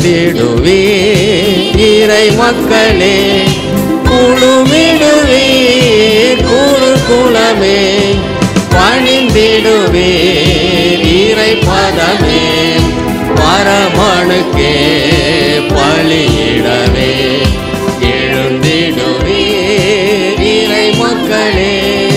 எழுந்திடுவே இறை மக்களே குழுமிடுவே குரு குலமே பணிந்திடுவே இறை பதமே பரமனுக்கே பலியிடவே எழுந்திடுவே இறை மக்களே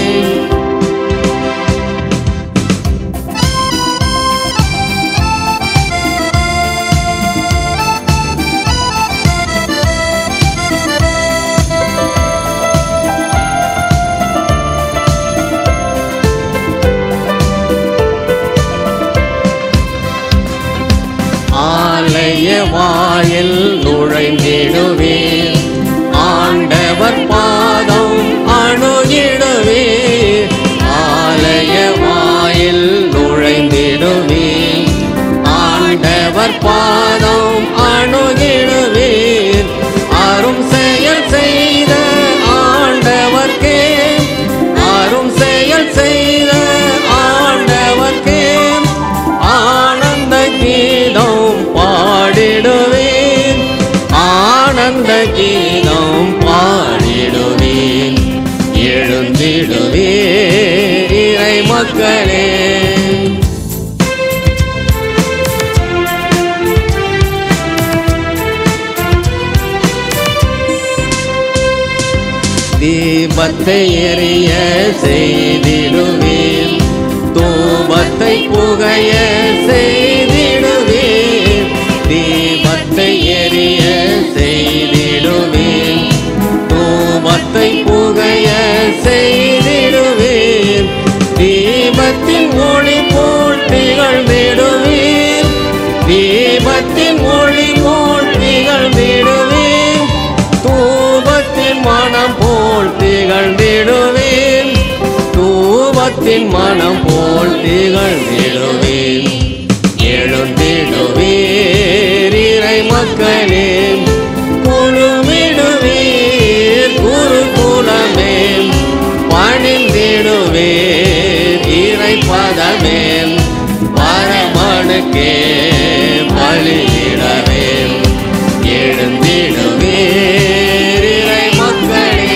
ஆலய வாயில் நுழைந்திடுவேன் ஆண்டவர் பாதம் அணுகிடுவேன் ஆலய வாயில் நுழைந்திடுவேன் ஆண்டவர் பாதம் அணுகிடுவேன் அரும் செயல் செய்த ஆண்டவர்க்கே அரும் செயல் செய்த ஆண்டவர்க்கே ஆனந்த கீதம் பாடிடுவேன் ஆனந்த கீதம் பாடிடுவேன் எழுந்திடுவே இறை மக்களே தீபத்தை எரிய செய்திடுவேன் தூபத்தை புகைய செய்திடுவேன் தீபத்தை எரிய செய்திடுவேன் தூபத்தை புகைய செய்திடுவேன் தீபத்தின் ஒளி போல் திகழ்ந்திடுவேன் தீபத்தின் ஒளி போல் திகழ்ந்திடுவேன் தூபத்தின் மனம் போல் திகழ்ந்திடுவேன் தூபத்தின் மனம் போல் திகழ்ந்திடுவேன் எழுந்திடுவீர் இறை மக்களே குழுமிடுவீர் குரு குலமே பணிந்திடுவீர் இறை பதமே பரமனுக்கே பலியிடவே எழுந்திடுவீர் இறை மக்களே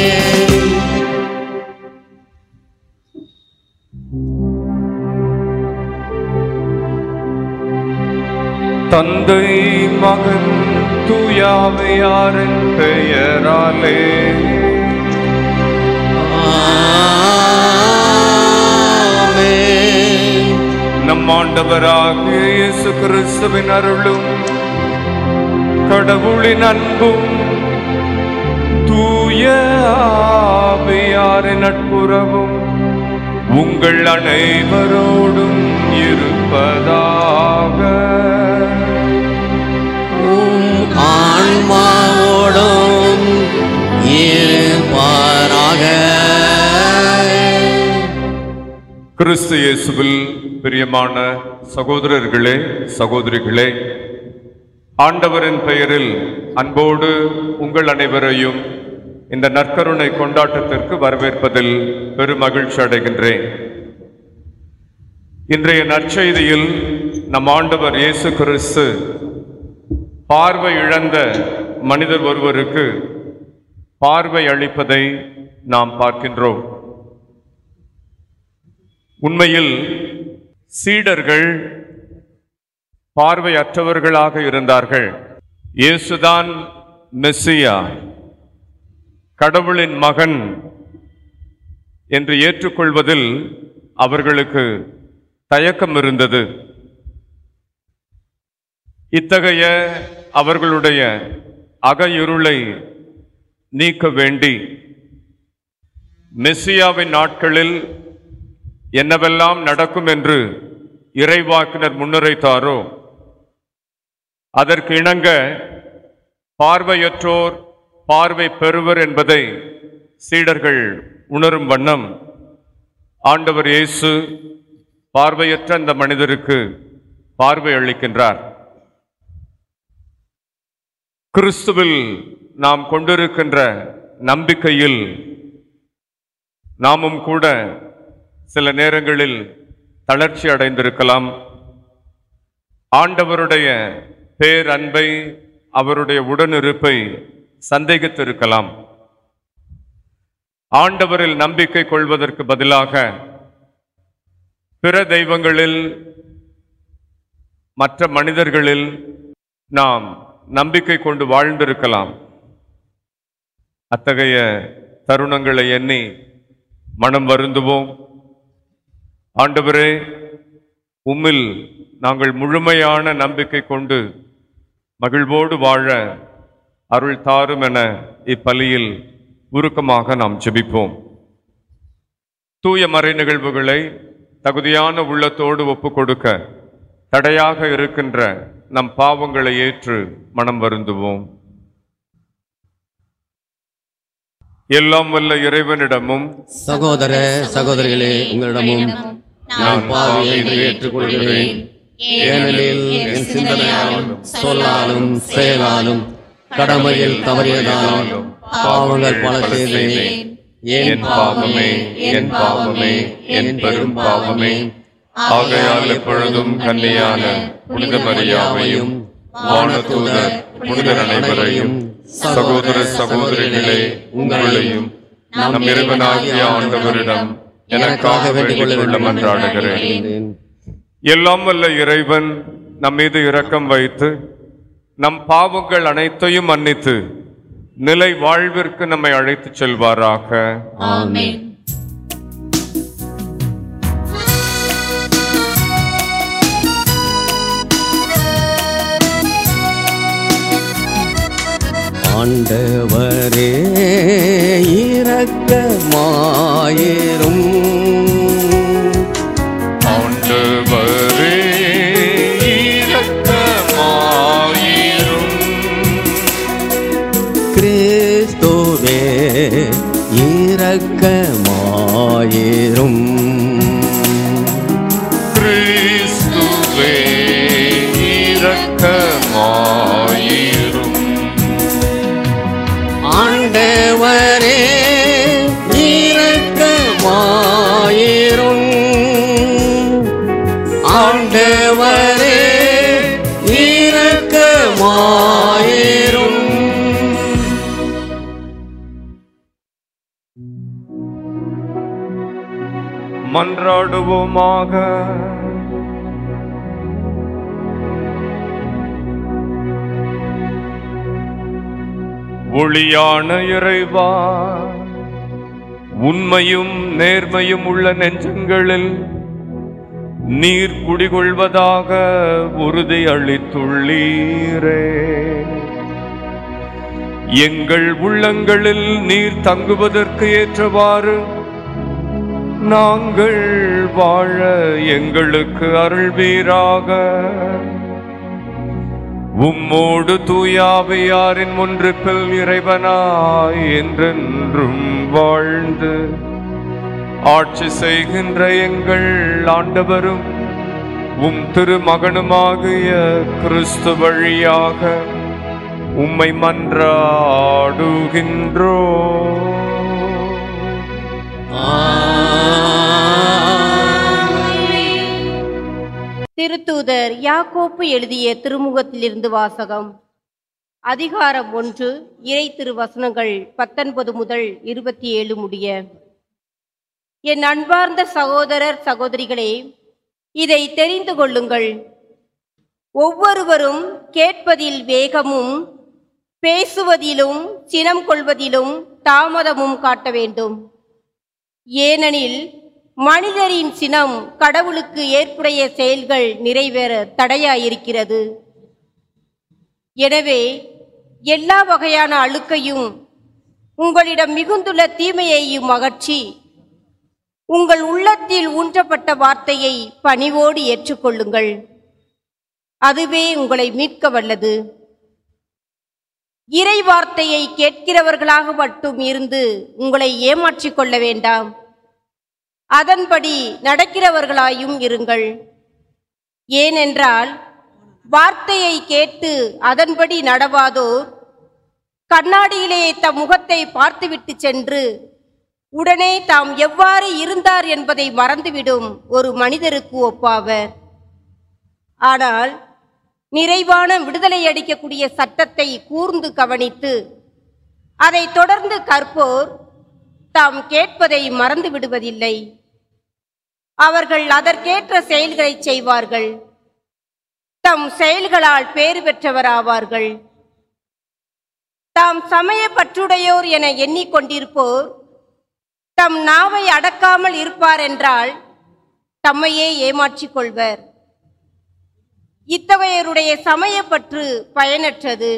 தந்தை மகன் தூயாவையாரின் பெயராலே ஆமென். நம் ஆண்டவராகிய இயேசு கிறிஸ்துவின் அருளும் கடவுளின் அன்பும் தூய ஆவியாரின் நட்புறவும் உங்கள் அனைவரோடும் இருப்பதாக உம் ஆன்மாவோடும் இருப்பாராக கிறிஸ்து இயேசுவில் பிரியமான சகோதரர்களே சகோதரிகளே ஆண்டவரின் பெயரில் அன்போடு உங்கள் அனைவரையும் இந்த நற்கருணை கொண்டாட்டத்திற்கு வரவேற்பதில் பெருமகிழ்ச்சி அடைகின்றேன் இன்றைய நற்செய்தியில் நம் ஆண்டவர் இயேசு கிறிஸ்து பார்வை இழந்த மனிதர் ஒருவருக்கு பார்வை அளிப்பதை நாம் பார்க்கின்றோம் உண்மையில் சீடர்கள் பார்வையற்றவர்களாக இருந்தார்கள் இயேசுதான் மெஸ்ஸியா கடவுளின் மகன் என்று ஏற்றுக்கொள்வதில் அவர்களுக்கு தயக்கம் இருந்தது இத்தகைய அவர்களுடைய அகையிருளை நீக்க வேண்டி மெஸ்ஸியாவின் நாட்களில் என்னவெல்லாம் நடக்கும் என்று இறைவாக்கினர் முன்னுரைத்தாரோ அதற்கு இணங்க பார்வையற்றோர் பார்வை பெறுவர் என்பதை சீடர்கள் உணரும் வண்ணம் ஆண்டவர் இயேசு பார்வையற்ற அந்த மனிதருக்கு பார்வை அளிக்கின்றார் கிறிஸ்துவில் நாம் கொண்டிருக்கின்ற நம்பிக்கையில் நாமும் கூட சில நேரங்களில் தளர்ச்சி அடைந்திருக்கலாம் ஆண்டவருடைய பேரன்பை அவருடைய உடனிருப்பை சந்தேகித்திருக்கலாம் ஆண்டவரில் நம்பிக்கை கொள்வதற்கு பதிலாக பிற தெய்வங்களில் மற்ற மனிதர்களில் நாம் நம்பிக்கை கொண்டு வாழ்ந்திருக்கலாம் அத்தகைய தருணங்களை எண்ணி மனம் வருந்துவோம் ஆண்டவரே உம்மில் நாங்கள் முழுமையான நம்பிக்கை கொண்டு மகிழ்வோடு வாழ அருள் தாரும் என இப்பலியில் உருக்கமாக நாம் ஜெபிப்போம் தூய மறை நிகழ்வுகளை தகுதியான உள்ளத்தோடு ஒப்புக் கொடுக்க தடையாக இருக்கின்ற நம் பாவங்களை ஏற்று மனம் வருந்துவோம் எல்லாம் வல்ல இறைவனிடமும் சகோதர சகோதரிகளே உங்களிடமும் நான் பாவி என்று ஏற்றுக்கொள்கிறேன் ஏனெனில் என் சிந்தனையாலும் சொல்லாலும் செயலாலும் கடமையில் தவறியதாலும் பாவங்கள் பல செய்தேன் என் பாவமே என் பாவமே என் பெரும் பாவமே ஆகையால் எப்பொழுதும் கன்னியான புனித மரியாவையும் வானதூதர் புனிதர் அனைவரையும் சகோதர சகோதரிகளே உங்களையும் நம் இறைவனாகிய ஆண்டவரிடம் எனக்காக வேண்டிக் கொள்ள மன்றாடுகிறேன் எல்லாம் வல்ல இறைவன் நம் மீது இரக்கம் வைத்து நம் பாவங்கள் அனைத்தையும் மன்னித்து நிலை வாழ்விற்கு நம்மை அழைத்துச் செல்வாராக ஆமென் ஆண்டவரே இரக்கமாயிரும் ஆண்டவரே இரக்கமாயிரும் கிறிஸ்துவே இரக்கமாயிரும் கிறிஸ்துவே இரக்கமாயிரும் ஆண்டவரே இரக்கமாயிரும் ஆண்டவரே இரக்கமாயிரும் மன்றாடுவோமாக ஒளியான இறைவா உண்மையும் நேர்மையும் உள்ள நெஞ்சங்களில் நீர் குடிகொள்வதாக உறுதி அளித்துள்ளீரே எங்கள் உள்ளங்களில் நீர் தங்குவதற்கு ஏற்றவாறு நாங்கள் வாழ எங்களுக்கு அருள்வீராக உம்மோடு தூயாவையாரின் ஒன்றுப்பில் இறைவனாய் என்றென்றும் வாழ்ந்து ஆட்சி செய்கின்ற எங்கள் ஆண்டவரும் உம் திருமகனுமாகிய கிறிஸ்து வழியாக உம்மை மன்றாடுகின்றோ திருத்தூதர் யாக்கோப்பு எழுதிய திருமுகத்திலிருந்து வாசகம் அதிகாரம் ஒன்று இறை திருவசனங்கள் பத்தொன்பது முதல் இருபத்தி ஏழு முடிய என் அன்பார்ந்த சகோதரர் சகோதரிகளே இதை தெரிந்து கொள்ளுங்கள் ஒவ்வொருவரும் கேட்பதில் வேகமும் பேசுவதிலும் சினம் கொள்வதிலும் தாமதமும் காட்ட வேண்டும் ஏனெனில் மனிதரின் சினம் கடவுளுக்கு ஏற்புடைய செயல்கள் நிறைவேற தடையாயிருக்கிறது எனவே எல்லா வகையான அழுக்கையும் உங்களிடம் மிகுந்துள்ள தீமையையும் அகற்றி உங்கள் உள்ளத்தில் ஊன்றப்பட்ட வார்த்தையை பணிவோடு ஏற்றுக்கொள்ளுங்கள் அதுவே உங்களை மீட்க வல்லது இறை வார்த்தையை கேட்கிறவர்களாக மட்டும் இருந்து உங்களை ஏமாற்றிக் கொள்ள வேண்டாம் அதன்படி நடக்கிறவர்களாயும் இருங்கள் ஏனென்றால் வார்த்தையை கேட்டு அதன்படி நடவாதோர் கண்ணாடியிலே தம் முகத்தை பார்த்துவிட்டு சென்று உடனே தாம் எவ்வாறு இருந்தார் என்பதை மறந்துவிடும் ஒரு மனிதருக்கு ஒப்பாவர் ஆனால் நிறைவான விடுதலை அளிக்கக்கூடிய சட்டத்தை கூர்ந்து கவனித்து அதை தொடர்ந்து கற்போர் தாம் கேட்பதை மறந்து விடுவதில்லை அவர்கள் அதற்கேற்ற செயல்களை செய்வார்கள் தம் செயல்களால் பேறு பெற்றவராவார்கள் தாம் சமய பற்றுடையோர் என எண்ணிக்கொண்டிருப்போர் தம் நாவை அடக்காமல் இருப்பார் என்றால் தம்மையே ஏமாற்றிக் கொள்வர் இத்தகையருடைய சமயப்பற்று பயனற்றது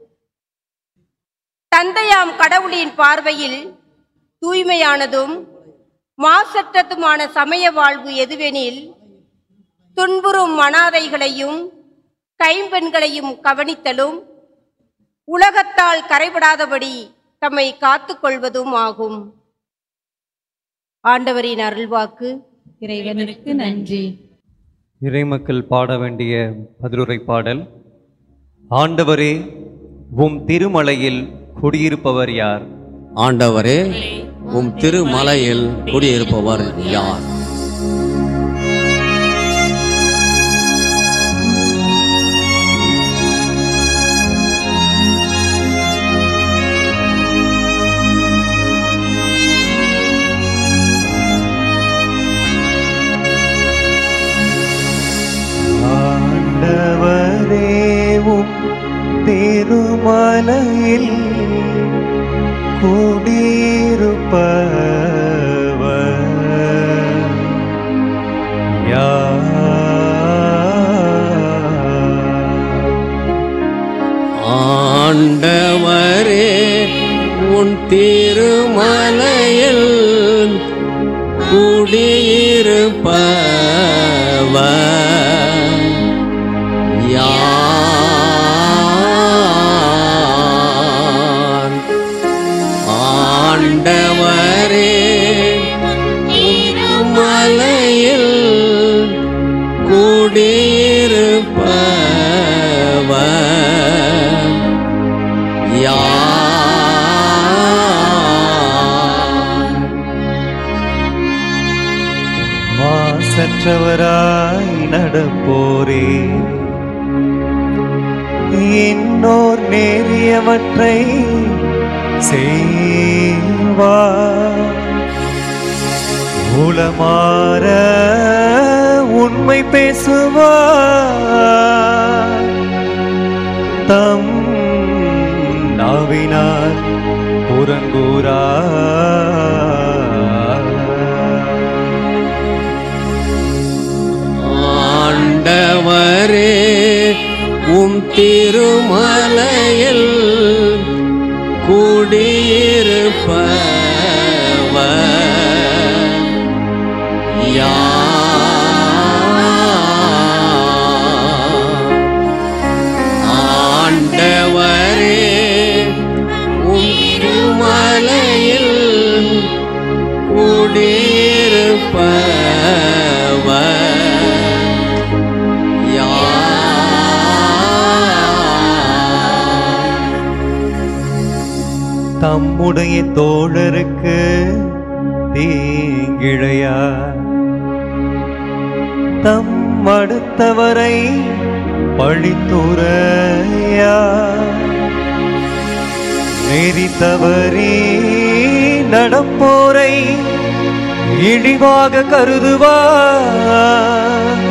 தந்தையாம் கடவுளின் பார்வையில் தூய்மையானதும் மாசற்றதுமான சமய வாழ்வு எதுவெனில் துன்புறும் மனாதைகளையும் கைம்பெண்களையும் கவனித்தலும் உலகத்தால் கரைபடாதபடி தம்மை காத்துக் கொள்வதும் ஆகும் ஆண்டவரின் அருள்வாக்கு இறைவனுக்கு நன்றி இறைமக்கள் பாட வேண்டிய பதிலுரை பாடல் ஆண்டவரே உம் திருமலையில் குடியிருப்பவர் யார் ஆண்டவரே உம் திருமலையில் குடியிருப்பவர் யார் ஆண்டவரேவும் திருமலையில் குடியிருப்பவர் யார் ஆண்டவரே உன் திருமலையில் குடியிருப்பவர் யார் ஆண்டவரே திருமலையில் குடியிருப்பவர் யார் மாசற்றவராய் நடப்போரே இன்னோர் நேரியவற்றை செய்வா உளமாற உண்மை பேசுவா தம் நாவினார் புறங்கூறா ஆண்டவரே உம் திருமலையில் குடியிருப்பவர் யார் ஆண்டவரே உம் திருமலையில் குடியிருப்பவர் யார் தம்முடைய தோழருக்கு தீங்கிழையா தம் அடுத்தவரை பழித்துறையா நெறி தவறி நடப்போரை இழிவாக கருதுவார்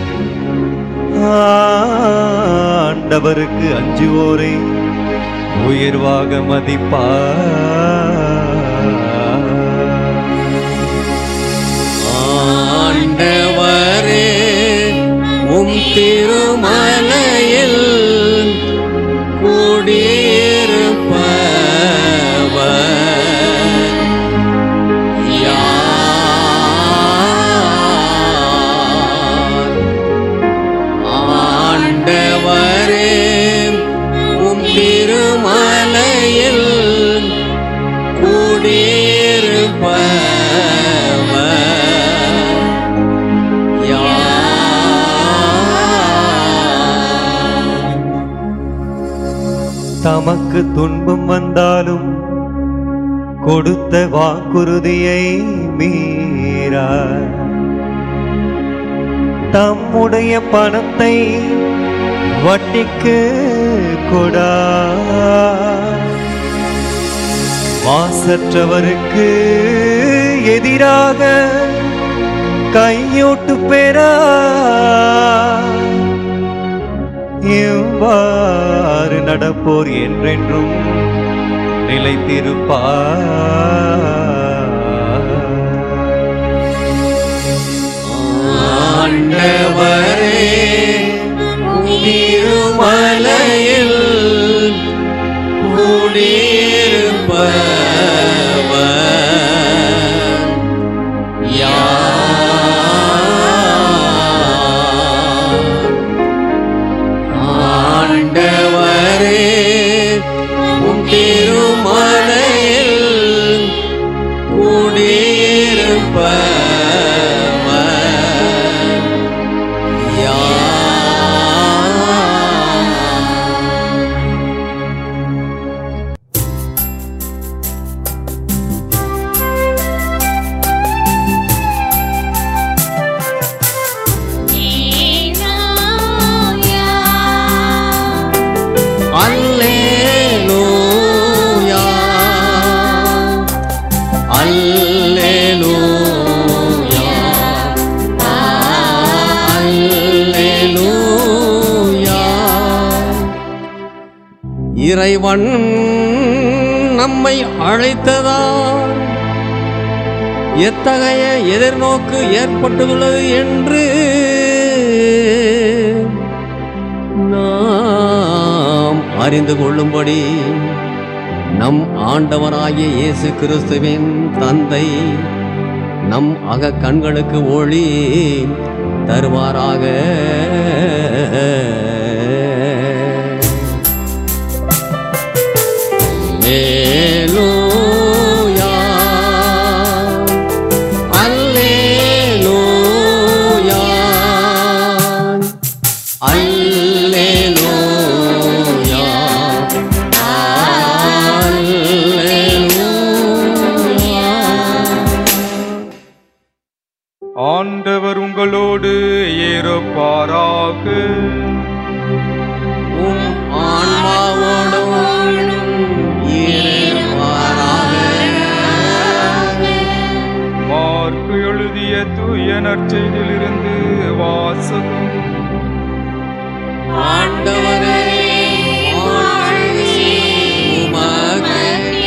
ஆண்டவருக்கு அஞ்சுவோரை உயர்வாக மதிப்பார் ஆண்டவரே உம் திருமலையில் குடியிருப்பவர் யார் ஆண்டவரே உம் திருமலையில் குடியிருப்பவர் யார் தமக்கு துன்பம் வந்தாலும் கொடுத்த வாக்குறுதியை மீறார் தம்முடைய பணத்தை வட்டிக்கு கொடா மாசற்றவருக்கு எதிராக கையோட்டு பெறா இவ்வாறு நடப்போர் என்றென்றும் நிலைத்திருப்பார் ஆண்டவரே திருமலையில் குடியிருப்பவர் யார்? ஆண்டவரே உம் திருமலையில் குடியிருப்பவர் யார்? அல்லேலூயா அல்லேலூயா அல்லேலூயா இறைவன் நம்மை அழைத்ததா எத்தகைய எதிர்நோக்கு ஏற்பட்டுள்ளது என்று நாம் அறிந்து கொள்ளும்படி நம் ஆண்டவராகிய இயேசு கிறிஸ்துவின் தந்தை நம் அக கண்களுக்கு ஒளி தருவாராக Alleluia. Alleluia. Alleluia. Alleluia. ஆண்டவர் உங்களோடு ஏறப்பாராக உம் ஆன்மாவோடும் இருப்பாராக. மார்க்கு எழுதிய தூய நற்செய்தியிலிருந்து வாசகம் ஆண்டவரே மாட்சி உமக்கே.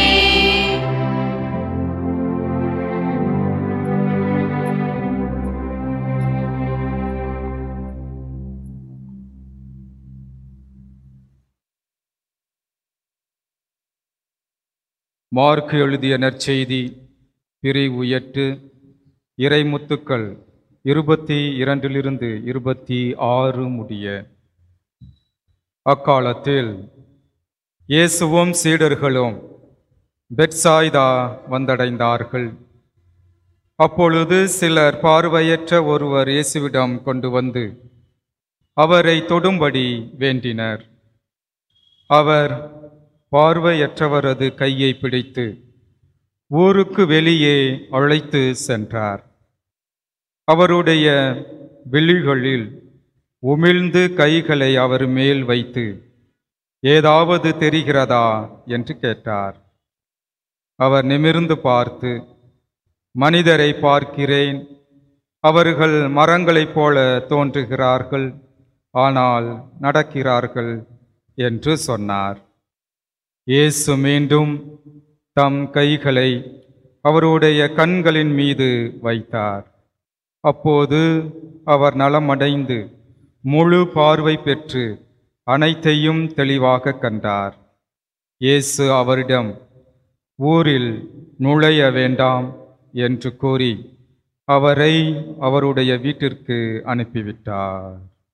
மார்க்கு எழுதிய நற்செய்தி பிரிவு எட்டு இறைமுத்துக்கள் இருபத்தி இரண்டிலிருந்து இருபத்தி ஆறு முடிய அக்காலத்தில் இயேசுவும் சீடர்களும் பெட்சாய்தா வந்தடைந்தார்கள் அப்பொழுது சிலர் பார்வையற்ற ஒருவர் இயேசுவிடம் கொண்டு வந்து அவரை தொடும்படி வேண்டினர் அவர் பார்வையற்றவரது கையை பிடித்து ஊருக்கு வெளியே அழைத்து சென்றார் அவருடைய விழிகளில் உமிழ்ந்து கைகளை அவர் மேல் வைத்து ஏதாவது தெரிகிறதா என்று கேட்டார் அவர் நிமிர்ந்து பார்த்து மனிதரை பார்க்கிறேன் அவர்கள் மரங்களைப் போல தோன்றுகிறார்கள் ஆனால் நடக்கிறார்கள் என்று சொன்னார் இயேசு மீண்டும் தம் கைகளை அவருடைய கண்களின் மீது வைத்தார் அப்போது அவர் நலமடைந்து முழு பார்வை பெற்று அனைத்தையும் தெளிவாக கண்டார் இயேசு அவரிடம் ஊரில் நுழைய வேண்டாம் என்று கூறி அவரை அவருடைய வீட்டிற்கு அனுப்பிவிட்டார்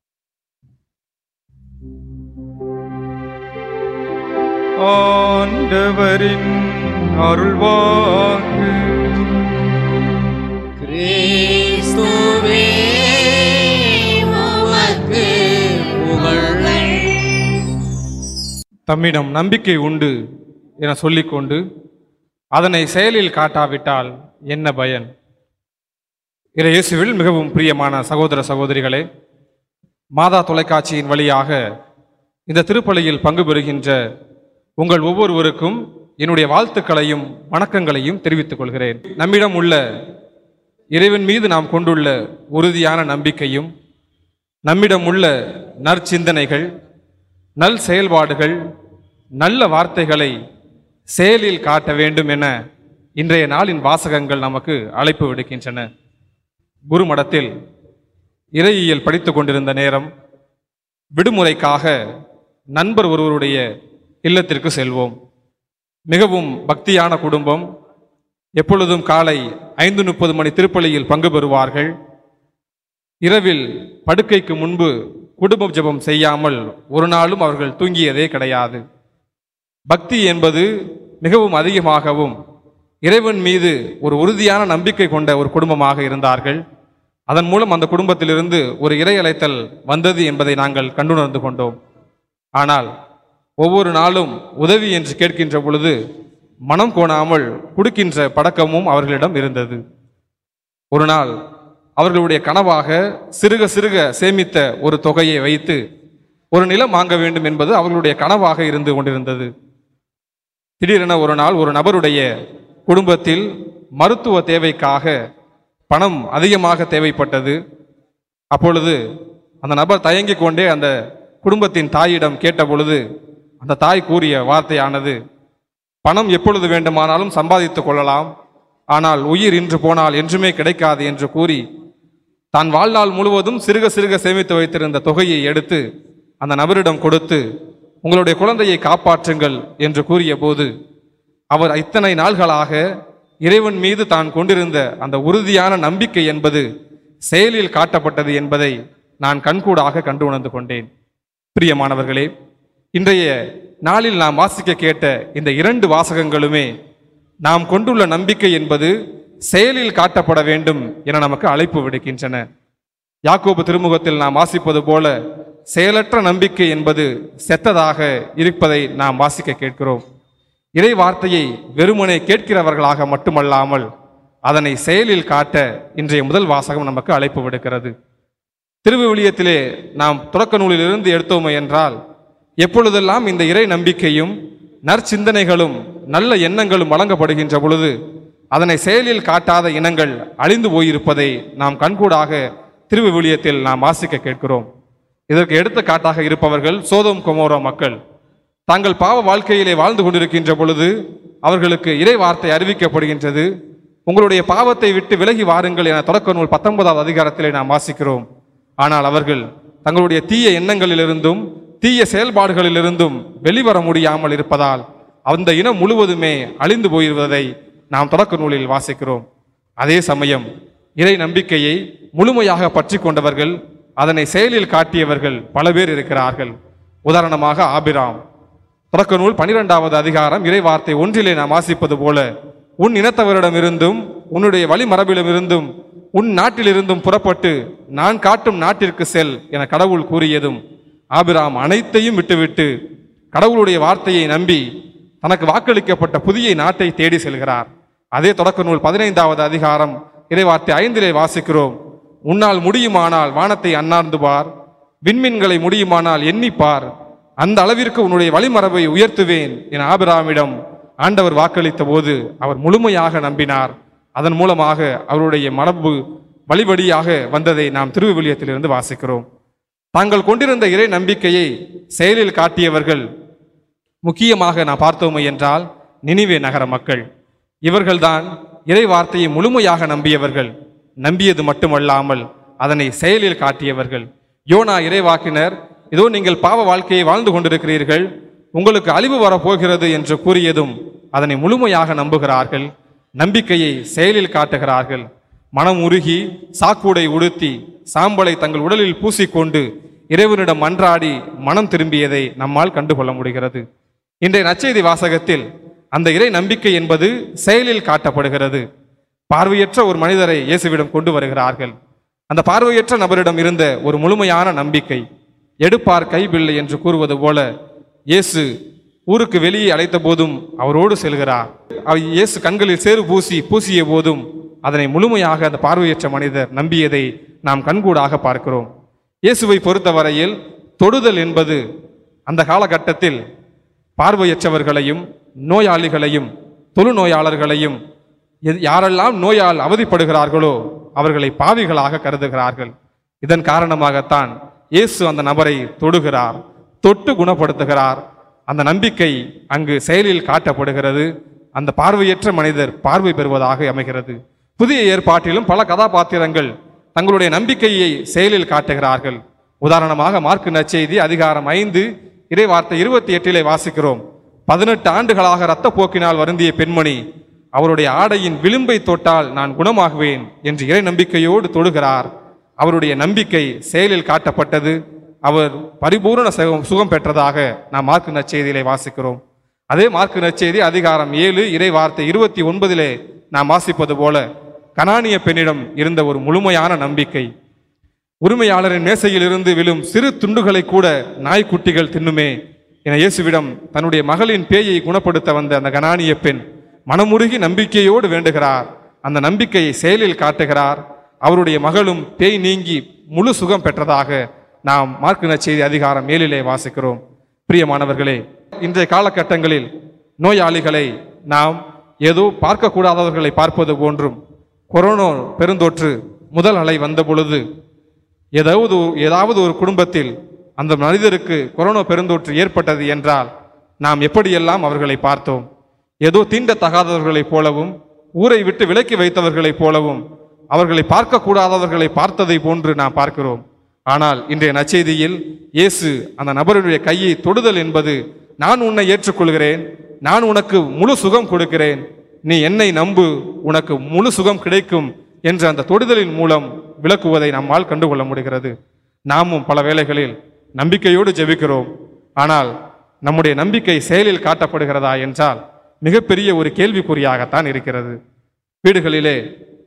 ஆண்டவரின் அருள்வாக்கு கிறிஸ்துவே உமக்கு புகழ் தம்மிடம் நம்பிக்கை உண்டு என சொல்லிக்கொண்டு அதனை செயலில் காட்டாவிட்டால் என்ன பயன் இறை இயேசுவில் மிகவும் பிரியமான சகோதர சகோதரிகளே மாதா தொலைக்காட்சியின் வழியாக இந்த திருப்பலியில் பங்கு பெறுகின்ற உங்கள் ஒவ்வொருவருக்கும் என்னுடைய வாழ்த்துக்களையும் வணக்கங்களையும் தெரிவித்துக் கொள்கிறேன் நம்மிடம் உள்ள இறைவன் மீது நாம் கொண்டுள்ள உறுதியான நம்பிக்கையும் நம்மிடம் உள்ள நற்சிந்தனைகள் நல் செயல்பாடுகள் நல்ல வார்த்தைகளை செயலில் காட்ட வேண்டும் என இன்றைய நாளின் வாசகங்கள் நமக்கு அழைப்பு விடுக்கின்றன குருமடத்தில் இறையியல் படித்துக் கொண்டிருந்த நேரம் விடுமுறைக்காக நண்பர் ஒருவருடைய இல்லத்திற்கு செல்வோம் மிகவும் பக்தியான குடும்பம் எப்பொழுதும் காலை ஐந்து முப்பது மணி திருப்பலியில் பங்கு பெறுவார்கள் இரவில் படுக்கைக்கு முன்பு குடும்ப ஜெபம் செய்யாமல் ஒரு நாளும் அவர்கள் தூங்கியதே கிடையாது பக்தி என்பது மிகவும் அதிகமாகவும் இறைவன் மீது ஒரு உறுதியான நம்பிக்கை கொண்ட ஒரு குடும்பமாக இருந்தார்கள் அதன் மூலம் அந்த குடும்பத்திலிருந்து ஒரு இறை அழைத்தல் வந்தது என்பதை நாங்கள் கண்டுணர்ந்து கொண்டோம் ஆனால் ஒவ்வொரு நாளும் உதவி என்று கேட்கின்ற பொழுது மனம் கோணாமல் கொடுக்கின்ற பழக்கமும் அவர்களிடம் இருந்தது ஒரு நாள் அவர்களுடைய கனவாக சிறுக சிறுக சேமித்த ஒரு தொகையை வைத்து ஒரு நிலம் வாங்க வேண்டும் என்பது அவர்களுடைய கனவாக இருந்து கொண்டிருந்தது திடீரென ஒரு நாள் ஒரு நபருடைய குடும்பத்தில் மருத்துவ தேவைக்காக பணம் அதிகமாக தேவைப்பட்டது அப்பொழுது அந்த நபர் தயங்கிக் கொண்டே அந்த குடும்பத்தின் தாயிடம் கேட்ட பொழுது அந்த தாய் கூறிய வார்த்தையானது பணம் எப்பொழுது வேண்டுமானாலும் சம்பாதித்துக் கொள்ளலாம் ஆனால் உயிர் இன்று போனால் என்றுமே கிடைக்காது என்று கூறி தான் வாழ்நாள் முழுவதும் சிறுக சிறுக சேமித்து வைத்திருந்த தொகையை எடுத்து அந்த நபரிடம் கொடுத்து உங்களுடைய குழந்தையை காப்பாற்றுங்கள் என்று கூறிய போது அவர் இத்தனை நாள்களாக இறைவன் மீது தான் கொண்டிருந்த அந்த உறுதியான நம்பிக்கை என்பது செயலில் காட்டப்பட்டது என்பதை நான் கண்கூடாக கண்டு உணர்ந்து கொண்டேன் பிரியமானவர்களே இன்றைய நாளில் நாம் வாசிக்க கேட்ட இந்த இரண்டு வாசகங்களுமே நாம் கொண்டுள்ள நம்பிக்கை என்பது செயலில் காட்டப்பட வேண்டும் என நமக்கு அழைப்பு விடுக்கின்றன யாக்கோபு திருமுகத்தில் நாம் வாசிப்பது போல செயலற்ற நம்பிக்கை என்பது செத்ததாக இருப்பதை நாம் வாசிக்க கேட்கிறோம் இறை வார்த்தையை வெறுமனே கேட்கிறவர்களாக மட்டுமல்லாமல் அதனை செயலில் காட்ட இன்றைய முதல் வாசகம் நமக்கு அழைப்பு விடுக்கிறது திருவிவிலியத்திலே நாம் தொடக்க நூலிலிருந்து எடுத்தோமே என்றால் எப்பொழுதெல்லாம் இந்த இறை நம்பிக்கையும் நற்சிந்தனைகளும் நல்ல எண்ணங்களும் வழங்கப்படுகின்ற பொழுது அதனை செயலில் காட்டாத இனங்கள் அழிந்து போயிருப்பதை நாம் கண்கூடாக திருவிவிலியத்தில் நாம் வாசிக்க கேட்கிறோம் இதற்கு எடுத்துக்காட்டாக இருப்பவர்கள் சோதோம் கொமோரோ மக்கள் தாங்கள் பாவ வாழ்க்கையிலே வாழ்ந்து கொண்டிருக்கின்ற பொழுது அவர்களுக்கு இறை வார்த்தை அறிவிக்கப்படுகின்றது உங்களுடைய பாவத்தை விட்டு விலகி வாருங்கள் என தொடக்க நூல் பத்தொன்பதாவது அதிகாரத்திலே நாம் வாசிக்கிறோம் ஆனால் அவர்கள் தங்களுடைய தீய எண்ணங்களிலிருந்தும் தீய செயல்பாடுகளிலிருந்தும் வெளிவர முடியாமல் இருப்பதால் அந்த இனம் முழுவதுமே அழிந்து போயிருவதை நாம் தொடக்க நூலில் வாசிக்கிறோம் அதே சமயம் இறை நம்பிக்கையை முழுமையாக பற்றி கொண்டவர்கள் அதனை செயலில் காட்டியவர்கள் பல பேர் இருக்கிறார்கள் உதாரணமாக ஆபிராம் தொடக்க நூல் பனிரெண்டாவது அதிகாரம் இறை வார்த்தை ஒன்றிலே நாம் வாசிப்பது போல உன் இனத்தவரிடமிருந்தும் உன்னுடைய வழிமரபிலுமிருந்தும் உன் நாட்டிலிருந்தும் புறப்பட்டு நான் காட்டும் நாட்டிற்கு செல் என கடவுள் கூறியதும் ஆபிராம் அனைத்தையும் விட்டுவிட்டு கடவுளுடைய வார்த்தையை நம்பி தனக்கு வாக்களிக்கப்பட்ட புதிய நாட்டை தேடி செல்கிறார் அதே தொடக்க நூல் பதினைந்தாவது அதிகாரம் இறைவார்த்தை ஐந்திலே வாசிக்கிறோம் உன்னால் முடியுமானால் வானத்தை அண்ணார்ந்து பார் விண்மீன்களை முடியுமானால் எண்ணிப்பார் அந்த அளவிற்கு உன்னுடைய வழிமரபை உயர்த்துவேன் என ஆபிராமிடம் ஆண்டவர் வாக்களித்த போது அவர் முழுமையாக நம்பினார் அதன் மூலமாக அவருடைய மரபு வழிபடியாக வந்ததை நாம் திருவிவிலியத்திலிருந்து வாசிக்கிறோம் தாங்கள் கொண்டிருந்த இறை நம்பிக்கையை செயலில் காட்டியவர்கள் முக்கியமாக நான் பார்த்தோமே என்றால் நினிவே நகர மக்கள் இவர்கள்தான் இறை வார்த்தையை முழுமையாக நம்பியவர்கள் நம்பியது மட்டுமல்லாமல் அதனை செயலில் காட்டியவர்கள் யோனா இறைவாக்கினர் இதோ நீங்கள் பாவ வாழ்க்கையை வாழ்ந்து கொண்டிருக்கிறீர்கள் உங்களுக்கு அழிவு வரப்போகிறது என்று கூறியதும் அதனை முழுமையாக நம்புகிறார்கள் நம்பிக்கையை செயலில் காட்டுகிறார்கள் மனம் உருகி சாக்கூடை உடுத்தி சாம்பலை தங்கள் உடலில் பூசிக்கொண்டு இறைவனிடம் மன்றாடி மனம் திரும்பியதை நம்மால் கண்டுகொள்ள முடிகிறது இன்றைய நற்செய்தி வாசகத்தில் அந்த இறை நம்பிக்கை என்பது செயலில் காட்டப்படுகிறது பார்வையற்ற ஒரு மனிதரை இயேசுவிடம் கொண்டு வருகிறார்கள் அந்த பார்வையற்ற நபரிடம் இருந்த ஒரு முழுமையான நம்பிக்கை எடுப்பார் கைபிள்ளை என்று கூறுவது போல இயேசு ஊருக்கு வெளியே அழைத்த போதும் அவரோடு செல்கிறார் அவர் இயேசு கண்களில் சேறு பூசி பூசிய போதும் அதனை முழுமையாக அந்த பார்வையற்ற மனிதர் நம்பியதை நாம் கண்கூடாக பார்க்கிறோம் இயேசுவை பொறுத்தவரையில் தொடுதல் என்பது அந்த காலகட்டத்தில் பார்வையற்றவர்களையும் நோயாளிகளையும் தொழுநோயாளர்களையும் எது- யாரெல்லாம் நோயால் அவதிப்படுகிறார்களோ அவர்களை பாவிகளாக கருதுகிறார்கள் இதன் காரணமாகத்தான் இயேசு அந்த நபரை தொடுகிறார் தொட்டு குணப்படுத்துகிறார் அந்த நம்பிக்கை அங்கு செயலில் காட்டப்படுகிறது அந்த பார்வையற்ற மனிதர் பார்வை பெறுவதாக அமைகிறது புதிய ஏற்பாட்டிலும் பல கதாபாத்திரங்கள் தங்களுடைய நம்பிக்கையை செயலில் காட்டுகிறார்கள் உதாரணமாக மார்க்கு நற்செய்தி அதிகாரம் ஐந்து இறைவார்த்தை இருபத்தி எட்டிலே வாசிக்கிறோம் பதினெட்டு ஆண்டுகளாக இரத்தப்போக்கினால் வருந்திய பெண்மணி அவருடைய ஆடையின் விளிம்பை தொட்டால் நான் குணமாகுவேன் என்று இறை நம்பிக்கையோடு தொடுகிறார் அவருடைய நம்பிக்கை செயலில் காட்டப்பட்டது அவர் பரிபூரண சுகம் சுகம் பெற்றதாக நாம் மார்க்கு நற்செய்தியிலே வாசிக்கிறோம் அதே மார்க்கு நற்செய்தி அதிகாரம் ஏழு இறை வார்த்தை இருபத்தி ஒன்பதிலே நாம் வாசிப்பது போல கனானிய பெண்ணிடம் இருந்த ஒரு முழுமையான நம்பிக்கை உரிமையாளரின் மேசையிலிருந்து விழும் சிறு துண்டுகளை கூட நாய்க்குட்டிகள் தின்னுமே என இயேசுவிடம் தன்னுடைய மகளின் பேயை குணப்படுத்த வந்த அந்த கனானிய பெண் மனமுருகி நம்பிக்கையோடு வேண்டுகிறார் அந்த நம்பிக்கையை செயலில் காட்டுகிறார் அவருடைய மகளும் பேய் நீங்கி முழு சுகம் பெற்றதாக நாம் மார்க்கு நற்செய்தி அதிகாரம் ஏழிலே வாசிக்கிறோம் பிரியமானவர்களே இன்றைய காலகட்டங்களில் நோயாளிகளை நாம் ஏதோ பார்க்கக்கூடாதவர்களை பார்ப்பது போன்றும் கொரோனா பெருந்தொற்று முதல் அலை வந்த பொழுது ஏதாவது ஏதாவது ஒரு குடும்பத்தில் அந்த மனிதருக்கு கொரோனா பெருந்தொற்று ஏற்பட்டது என்றால் நாம் எப்படியெல்லாம் அவர்களை பார்த்தோம் ஏதோ தீண்டத்தகாதவர்களைப் போலவும் ஊரை விட்டு விலக்கி வைத்தவர்களைப் போலவும் அவர்களை பார்க்கக்கூடாதவர்களை பார்த்ததை போன்று நாம் பார்க்கிறோம் ஆனால் இன்றைய நற்செய்தியில் இயேசு அந்த நபருடைய கையை தொடுதல் என்பது நான் உன்னை ஏற்றுக்கொள்கிறேன் நான் உனக்கு முழு சுகம் கொடுக்கிறேன் நீ என்னை நம்பு உனக்கு முழு சுகம் கிடைக்கும் என்ற அந்த தொடுதலின் மூலம் விளக்குவதை நம்மால் கண்டுகொள்ள முடிகிறது நாமும் பல வேளைகளில் நம்பிக்கையோடு ஜெபிக்கிறோம் ஆனால் நம்முடைய நம்பிக்கை செயலில் காட்டப்படுகிறதா என்றால் மிகப்பெரிய ஒரு கேள்விக்குறியாகத்தான் இருக்கிறது வீடுகளிலே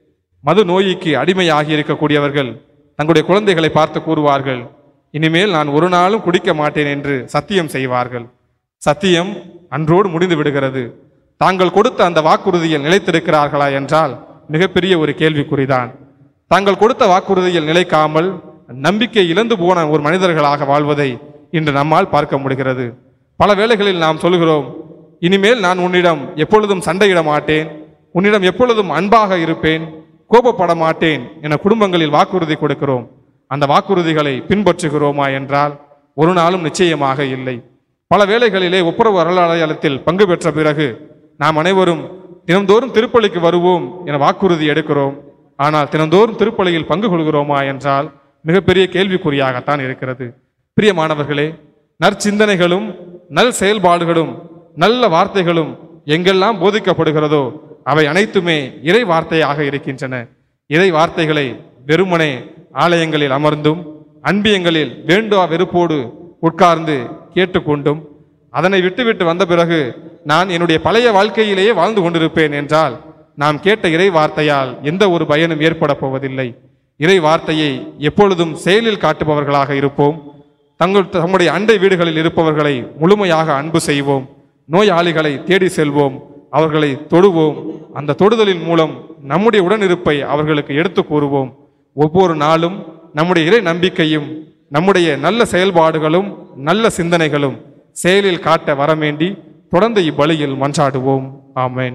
மது நோய்க்கு அடிமையாகி இருக்கக்கூடியவர்கள் தங்களுடைய குழந்தைகளை பார்த்து கூறுவார்கள் இனிமேல் நான் ஒரு நாளும் குடிக்க மாட்டேன் என்று சத்தியம் செய்வார்கள் சத்தியம் அன்றோடு முடிந்து விடுகிறது தாங்கள் கொடுத்த அந்த வாக்குறுதியில் நிலைத்திருக்கிறார்களா என்றால் மிகப்பெரிய ஒரு கேள்விக்குறிதான் தாங்கள் கொடுத்த வாக்குறுதியில் நிலைக்காமல் நம்பிக்கை இழந்து போன ஒரு மனிதர்களாக வாழ்வதை இன்று நம்மால் பார்க்க முடிகிறது பல வேளைகளில் நாம் சொல்கிறோம் இனிமேல் நான் உன்னிடம் எப்பொழுதும் சண்டையிட மாட்டேன் உன்னிடம் எப்பொழுதும் அன்பாக இருப்பேன் கோபப்பட மாட்டேன் என குடும்பங்களில் வாக்குறுதி கொடுக்கிறோம் அந்த வாக்குறுதிகளை பின்பற்றுகிறோமா என்றால் ஒரு நாளும் நிச்சயமாக இல்லை பல வேளைகளிலே ஒப்புரவு அருளாலயத்தில் பங்கு பெற்ற பிறகு நாம் அனைவரும் தினந்தோறும் திருப்பலிக்கு வருவோம் என வாக்குறுதி எடுக்கிறோம் ஆனால் தினந்தோறும் திருப்பலியில் பங்கு கொள்கிறோமா என்றால் மிகப்பெரிய கேள்விக்குறியாகத்தான் இருக்கிறது பிரியமானவர்களே நற்சிந்தனைகளும் நல் செயல்பாடுகளும் நல்ல வார்த்தைகளும் எங்கெல்லாம் போதிக்கப்படுகிறதோ அவை அனைத்துமே இறை வார்த்தையாக இருக்கின்றன இறை வார்த்தைகளை வெறுமனே ஆலயங்களில் அமர்ந்தும் அன்பியங்களில் வேண்டுவா வெறுப்போடு உட்கார்ந்து கேட்டுக்கொண்டும் அதனை விட்டுவிட்டு வந்த பிறகு நான் என்னுடைய பழைய வாழ்க்கையிலேயே வாழ்ந்து கொண்டிருப்பேன் என்றால் நாம் கேட்ட இறை வார்த்தையால் எந்த ஒரு பயனும் ஏற்பட போவதில்லை இறை வார்த்தையை எப்பொழுதும் செயலில் காட்டுபவர்களாக இருப்போம் தங்கள் தம்முடைய அண்டை வீடுகளில் இருப்பவர்களை முழுமையாக அன்பு செய்வோம் நோயாளிகளை தேடி செல்வோம் அவர்களை தொடுவோம் அந்த தொடுதலின் மூலம் நம்முடைய உடனிருப்பை அவர்களுக்கு எடுத்து கூறுவோம் ஒவ்வொரு நாளும் நம்முடைய இறை நம்பிக்கையும் நம்முடைய நல்ல செயல்பாடுகளும் நல்ல சிந்தனைகளும் செயலில் காட்ட வரவேண்டி தொடர்ந்து இப்பலியில் மன்றாடுவோம் ஆமென்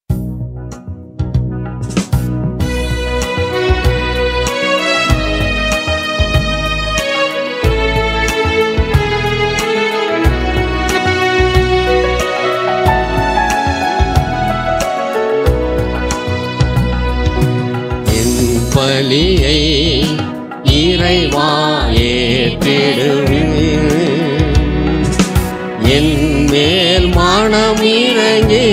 என் பலியை இறைவா ஏற்றிடுவேன் என் மேல் மனம் இறங்கி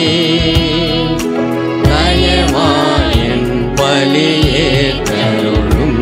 தயவா என் பலியே தருளும்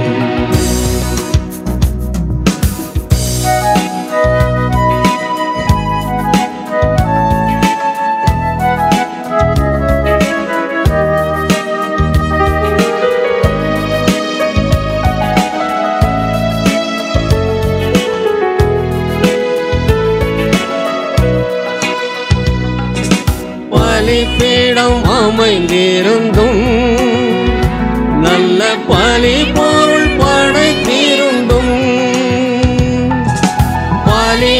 பலிப்பீடம் அமைந்திருந்தும் நல்ல பலி பொருள் படைத்திருந்தும் பலி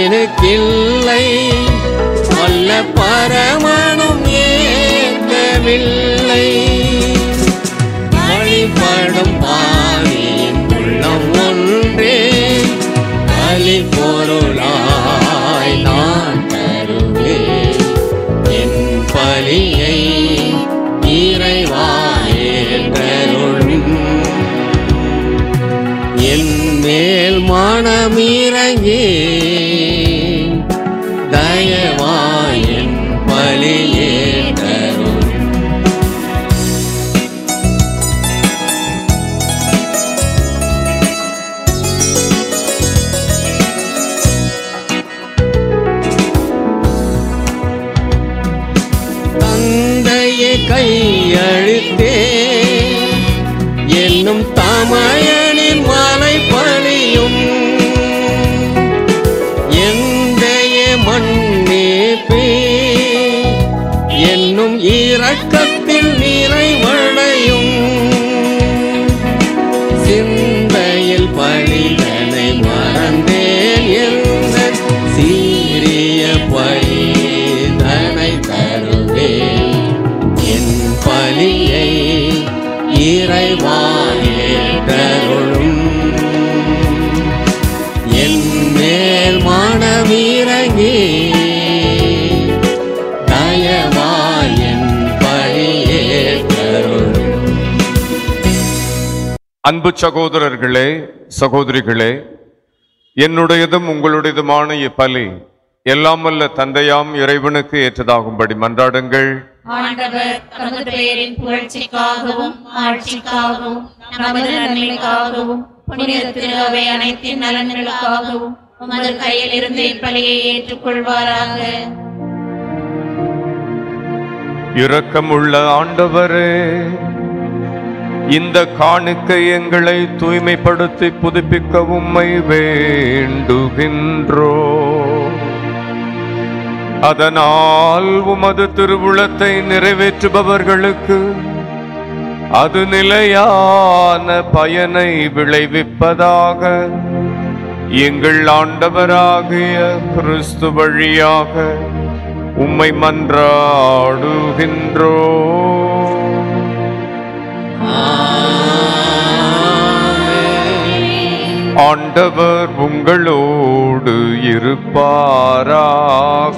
மனிதனுக்கில்லை வல்ல பரமனும் ஏற்கவில்லை வழிபடும் பாவியின் உள்ளம் ஒன்றே பலி பொருளாய் நான் தருவேன் என் பலியை இறைவாயேற்றருளும் என் மேல் மனமிறங்கி தயவாயன் பலியேற்றருளும் தந்தையை கையழித்தே என்னும் தமயனின் மலை பணியும் எந்தைய மன்னிப்பே என்னும் இரக்கத்தில் நிறைவடையும் சிந்தையில் பழிதனை மறந்தேன் என்ற சீரிய பழிதனை தருவேன் என் பலியை இறைவாயேற்றருளும் என் மேல் மனமிறங்கி தயவாய் என் பலியேற்றருளும் அன்பு சகோதரர்களே சகோதரிகளே என்னுடையதும் உங்களுடையதுமான இப்பலி எல்லாம் வல்ல தந்தையாம் இறைவனுக்கு ஏற்றதாகும்படி மன்றாடுங்கள் ஆண்டவர் தமது பெயரின் புகழ்ச்சிக்காகவும் ஆட்சிக்காகவும் நமது நன்மைக்காகவும் புனித திருவை அனைத்தின் நலன்களுக்காகவும் உமது கையில் இருந்து இப்பலியை ஏற்றுக்கொள்வாராக இரக்கமுள்ள ஆண்டவரே இந்த காணிக்கை எங்களை தூய்மைப்படுத்தி புதுப்பிக்க உம்மை வேண்டுகின்றோ அதனால் உமது திருவுளத்தை நிறைவேற்றுபவர்களுக்கு அது நிலையான பயனை விளைவிப்பதாக எங்கள் ஆண்டவராகிய கிறிஸ்து வழியாக உம்மை மன்றாடுகின்றோ ஆண்டவர் உங்களோடு இருப்பாராக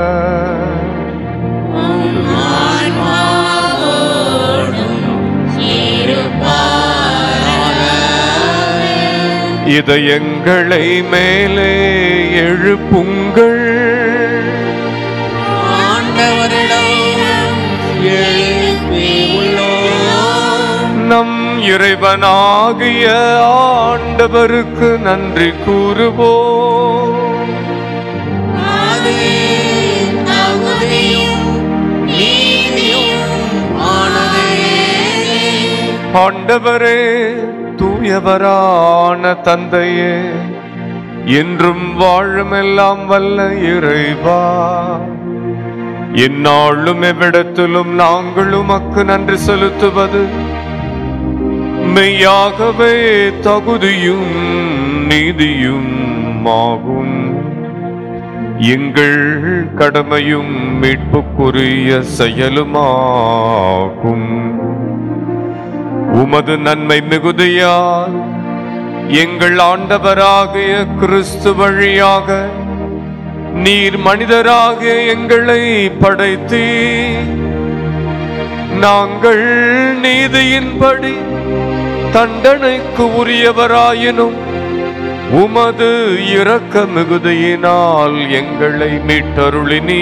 இதயங்களை மேலே எழுப்புங்கள் ஆண்டவரிடம் எழுப்பி உள்ளோம் நம் இறைவனாகிய ஆண்டவருக்கு நன்றி கூறுவோம் அது தகுதியும் நீதியும் ஆனதே ஆண்டவரே தூயவரான தந்தையே என்றும் வாழுமெல்லாம் வல்ல இறைவா எந்நாளும் எவ்விடத்திலும் நாங்கள் உமக்கு நன்றி செலுத்துவது மெய்யாகவே தகுதியும் நீதியும் ஆகும் எங்கள் கடமையும் மீட்புக்குரிய செயலுமாகும் உமது நன்மை மிகுதியால் எங்கள் ஆண்டவராகிய கிறிஸ்து வழியாக நீர் மனிதராகிய எங்களை படைத்தீ நாங்கள் நீதியின்படி தண்டனைக்கு உரியவராயினும் உமது இரக்க மிகுதியினால் எங்களை மீட்டருளினீ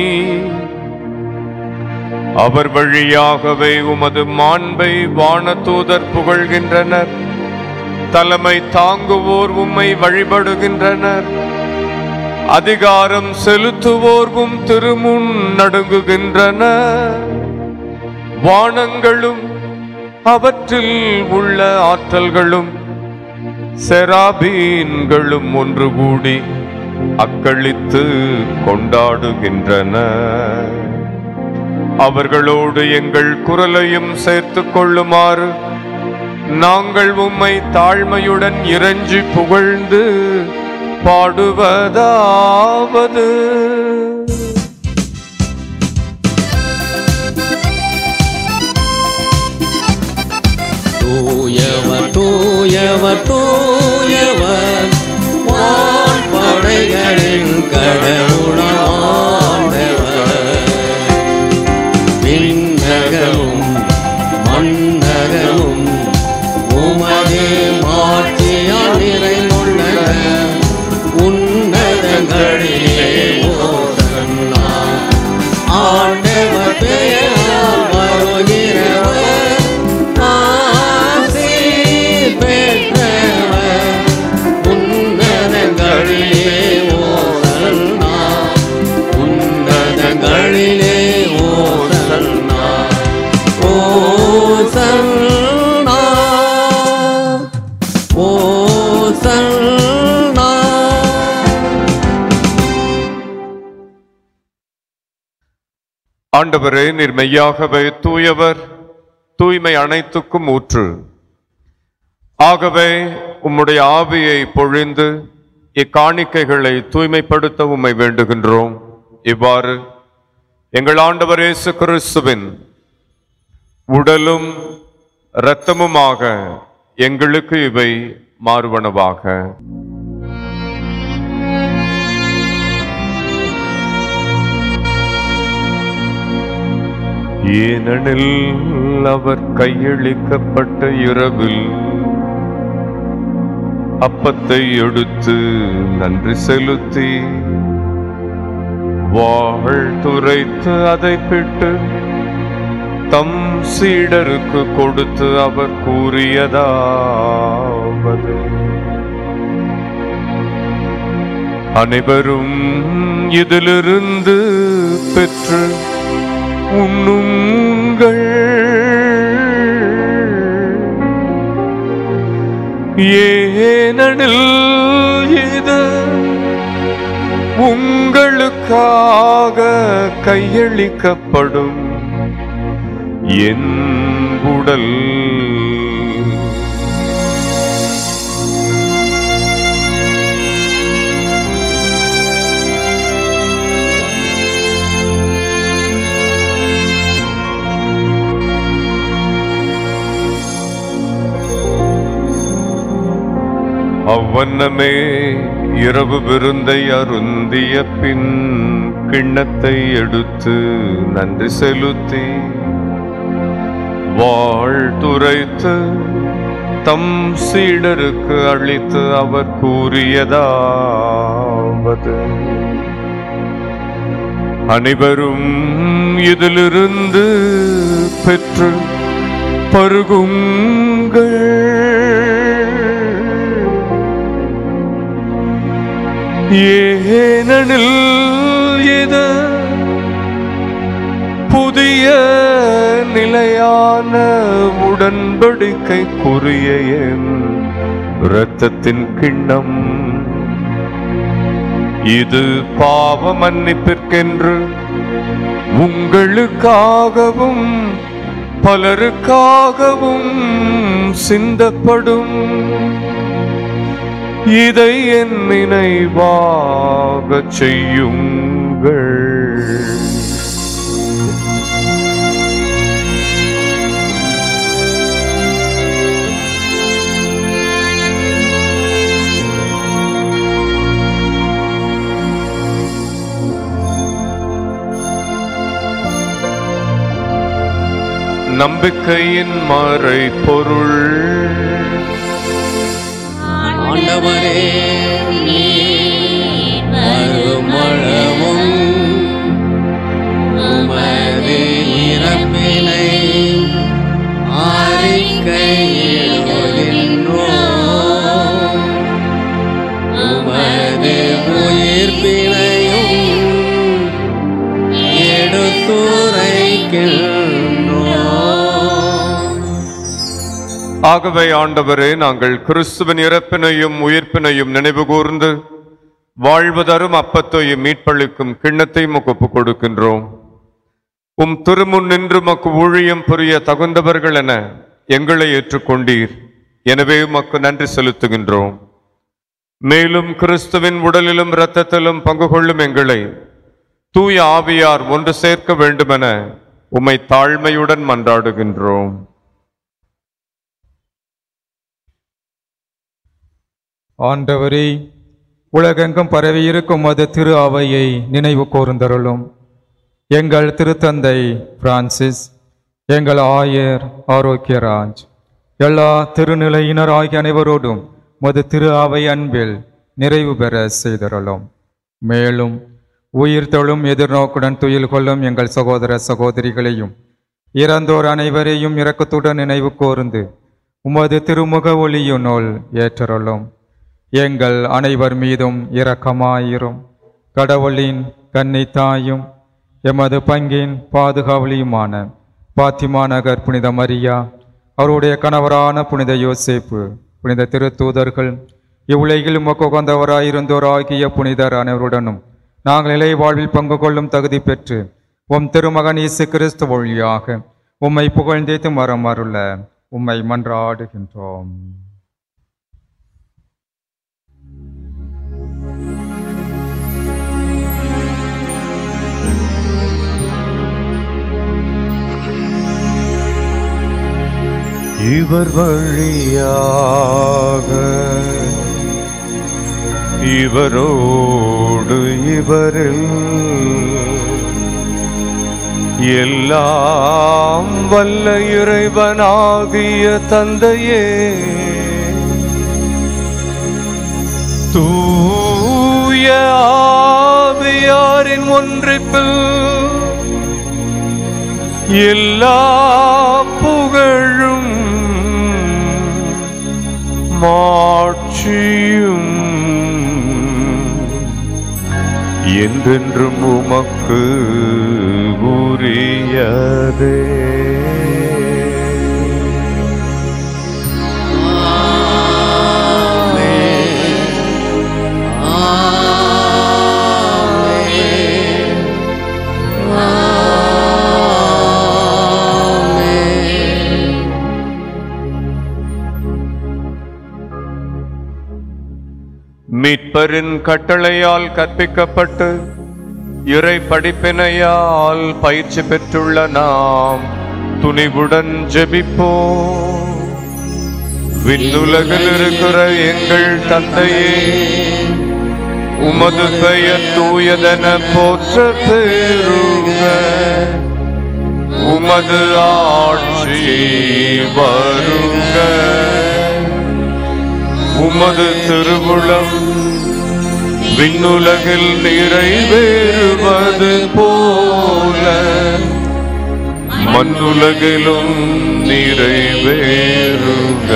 அவர் வழியாகவே உமது மாண்பை வானதூதர் புகழ்கின்றனர் தலைமை தாங்குவோர் உம்மை வழிபடுகின்றனர் அதிகாரம் செலுத்துவோர்வும் திருமுன் நடுங்குகின்றனர் வானங்களும் அவற்றில் உள்ள ஆற்றல்களும் செராபீன்களும் ஒன்று கூடி அக்களித்து கொண்டாடுகின்றன அவர்களோடு எங்கள் குரலையும் சேர்த்துக் கொள்ளுமாறு நாங்கள் உம்மை தாழ்மையுடன் இறைஞ்சி புகழ்ந்து பாடுவதாவது கூறியதாவது தூயவர் தூயவர் தூயவர் வான் படைகளின் கடவுளாண்டவர் விண்ணகமும் மண்ணகமும் உமது மாட்சியால் நிறைந்துள்ளன உன்னதங்களிலே ஓசன்னா ஆண்டவர் பெயரால் வருகிறவர் ஆசி பெற்றவர் உன்னதங்களிலே ஓசன்னா உன்னதங்களிலே ஓசன்னா ஓசன்னா ஓசன்னா ஆண்டவரே நீர் மெய்யாகவே தூயவர் தூய்மை அனைத்துக்கும் ஊற்று ஆகவே உம்முடைய ஆவியை பொழிந்து இக்காணிக்கைகளை தூய்மைப்படுத்த உம்மை வேண்டுகின்றோம் இவ்வாறு எங்கள் ஆண்டவர் இயேசு கிறிஸ்துவின் உடலும் இரத்தமுமாக எங்களுக்கு இவை மாறுவனவாக ஏனெனில் அவர் கையளிக்கப்பட்ட இரவில் அப்பத்தை எடுத்து நன்றி செலுத்தி வாழ்த்துரைத்து அதை பிட்டு தம் சீடருக்கு கொடுத்து அவர் கூறியதாவது அனைவரும் இதிலிருந்து பெற்று உண்ணுங்கள் ஏனெனில் இது உங்களுக்காக கையளிக்கப்படும் என் உடல் அவ்வண்ணமே இரவு விருந்தை அருந்திய பின் கிண்ணத்தை எடுத்து நன்றி செலுத்தி வாழ்த்துரைத்து தம் சீடருக்கு அளித்து அவர் கூறியதாவது அனைவரும் இதிலிருந்து பெற்று பருகுங்கள் ஏனெனில் இது புதிய நிலையான உடன்படிக்கைக்குரிய என் இரத்தத்தின் கிண்ணம் இது பாவ மன்னிப்பிற்கென்று உங்களுக்காகவும் பலருக்காகவும் சிந்தப்படும் இதை என் நினைவாகச் செய்யுங்கள் நம்பிக்கையின் மறை பொருள் ஆண்டவரே நீர் மறுமளவும் உமது இறப்பினை அறிக்கையிடுகின்றோம் உமது உயிர்ப்பினையும் எடுத்துரைக்கின்றோம் ஆகவே ஆண்டவரே நாங்கள் கிறிஸ்துவின் இறப்பினையும் உயிர்ப்பினையும் நினைவு கூர்ந்து வாழ்வதரும் அப்பத்தையும் மீட்பளிக்கும் கிண்ணத்தையும் உமக்கு ஒப்புக் கொடுக்கின்றோம் உம் திருமுன் நின்று மக்கு ஊழியம் புரிய தகுந்தவர்கள் என எங்களை ஏற்றுக்கொண்டீர் எனவே உமக்கு நன்றி செலுத்துகின்றோம் மேலும் கிறிஸ்துவின் உடலிலும் இரத்தத்திலும் பங்கு கொள்ளும் எங்களை தூய ஆவியார் ஒன்று சேர்க்க வேண்டுமென உம்மை தாழ்மையுடன் மன்றாடுகின்றோம் ஆண்டவரே உலகெங்கும் பரவியிருக்கும் அது திரு அவையை நினைவு கூர்ந்தருளும் எங்கள் திருத்தந்தை பிரான்சிஸ் எங்கள் ஆயர் ஆரோக்கியராஜ் எல்லா திருநிலையினர் ஆகிய அனைவரோடும் மது திரு அவை அன்பில் நிறைவு பெற செய்தருளும் மேலும் உயிர் தொழும் எதிர்நோக்குடன் துயில் கொள்ளும் எங்கள் சகோதர சகோதரிகளையும் இறந்தோர் அனைவரையும் இரக்கத்துடன் நினைவு கூர்ந்து உமது திருமுக ஒளியுனுள் ஏற்றருளும் எங்கள் அனைவர் மீதும் இரக்கமாயிரும் கடவுளின் கன்னித்தாயும் எமது பங்கின் பாதுகாவலியுமான பாத்திமா நகர் புனித மரியா அவருடைய கணவரான புனித யோசேப்பு புனித திருத்தூதர்கள் இவ்வுலகில் உகந்தவராயிருந்தோர் ஆகிய புனிதர் அனைவருடனும் நாங்கள் இலை வாழ்வில் பங்கு கொள்ளும் தகுதி பெற்று உம் திருமகன் இயேசு கிறிஸ்து வழியாக உம்மை புகழ்ந்தேத்து மரம் அருள உம்மை மன்றாடுகின்றோம் இவர் வழியாக இவரோடு இவரில் எல்லாம் வல்ல இறைவனாகிய தந்தையே தூய ஆவியாரின் ஒன்றிப்பில் எல்லா புகழும் மாட்சியும் என்றென்றும் உமக்கு உரியதே மீட்பரின் கட்டளையால் கற்பிக்கப்பட்டு இறை படிப்பினையால் பயிற்சி பெற்றுள்ள நாம் துணிவுடன் ஜெபிப்போம் விண்ணுலகில் இருக்கிற எங்கள் தந்தையே உமது பெயர் தூயதென போற்ற பெறுக உமது ஆட்சி வருக உமது திருவுளம் விண்ணுலகில் நிறைவேறுவது போல மண்ணுலகிலும் நிறைவேறுக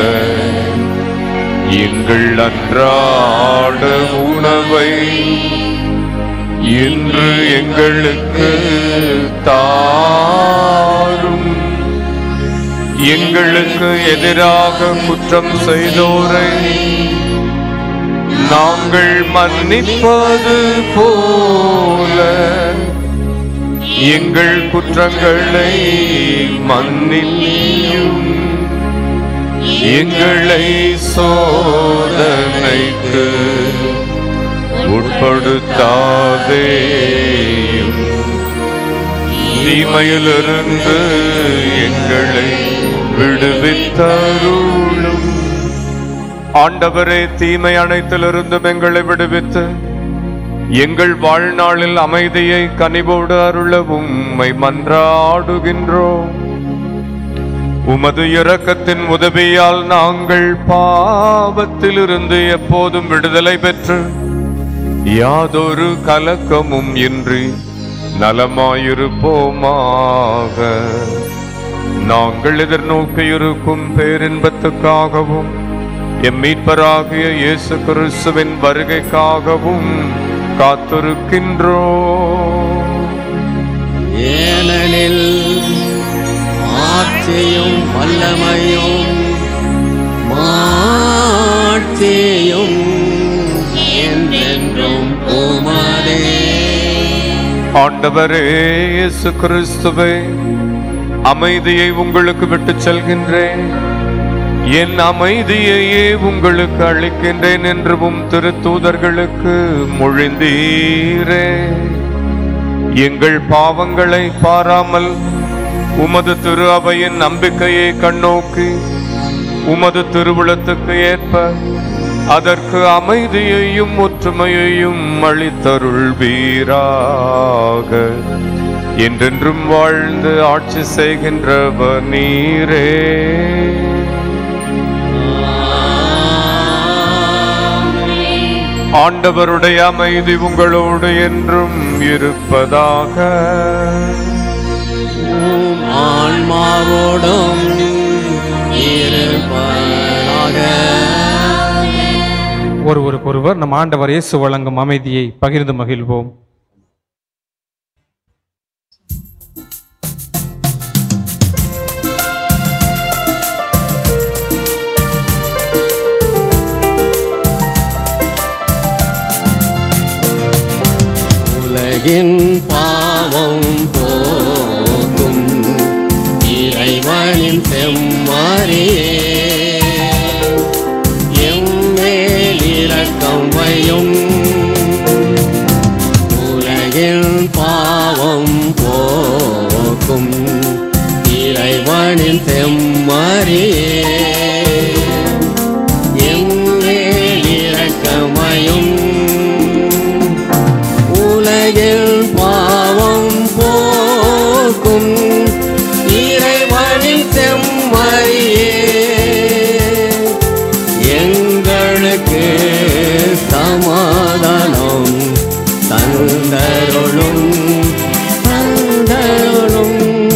எங்கள் அன்றாட உணவை இன்று எங்களுக்கு தாரும் எங்களுக்கு எதிராக குற்றம் செய்தோரை நாங்கள் மன்னிப்பது போல எங்கள் குற்றங்களை மன்னியும் எங்களை சோதனைக்கு உட்படுத்தாதேயும் தீமையிலிருந்து எங்களை விடுவித்தருளும் ஆண்டவரே தீமை அனைத்திலிருந்தும் எங்களை விடுவித்து எங்கள் வாழ்நாளில் அமைதியை கனிவோடு அருள உம்மை மன்றாடுகின்றோம் உமது இரக்கத்தின் உதவியால் நாங்கள் பாவத்திலிருந்து எப்போதும் விடுதலை பெற்று யாதொரு கலக்கமும் இன்றி நலமாயிருப்போமாக நாங்கள் எதிர்நோக்கி இருக்கும் பேரின்பத்துக்காகவும் எம் மீட்பராகிய இயேசு கிறிஸ்துவின் வருகைக்காகவும் காத்திருக்கின்றோம் ஏனெனில் ஆட்சியும் வல்லமையும் மாட்சியும் என்றென்றும் உமதே ஆண்டவரே இயேசு கிறிஸ்துவே அமைதியை உங்களுக்கு விட்டுச் செல்கின்றேன் என் அமைதியையே உங்களுக்கு அளிக்கின்றேன் என்றும் திருத்தூதர்களுக்கு மொழிந்தீரே எங்கள் பாவங்களை பாராமல் உமது திரு அவையின் நம்பிக்கையை கண்ணோக்கி உமது திருவுளத்துக்கு ஏற்ப அதற்கு அமைதியையும் ஒற்றுமையையும் அளித்தருள்வீராக என்றென்றும் வாழ்ந்து ஆட்சி செய்கின்றவர் நீரே ஆண்டவருடைய அமைதி உங்களோடு என்றும் இருப்பதாக உம் ஆன்மாவோடும் இருப்பதாக ஒருவருக்கொருவர் நம் ஆண்டவர் இயேசு வழங்கும் அமைதியை பகிர்ந்து மகிழ்வோம் உலகின் பாவம் போகும் இறைவனின் செம்மறியே எம்மேல் இரக்கம் வையும் உலகின் பாவம் போக்கும் இறைவனின் செம்மறியே எம்மேல் இரக்கமையும் உலகில் பாவம் போக்கும் இறைவனின் செம்மறியே எங்களுக்கு சமாதானம் தந்தருளும் தந்தருளும்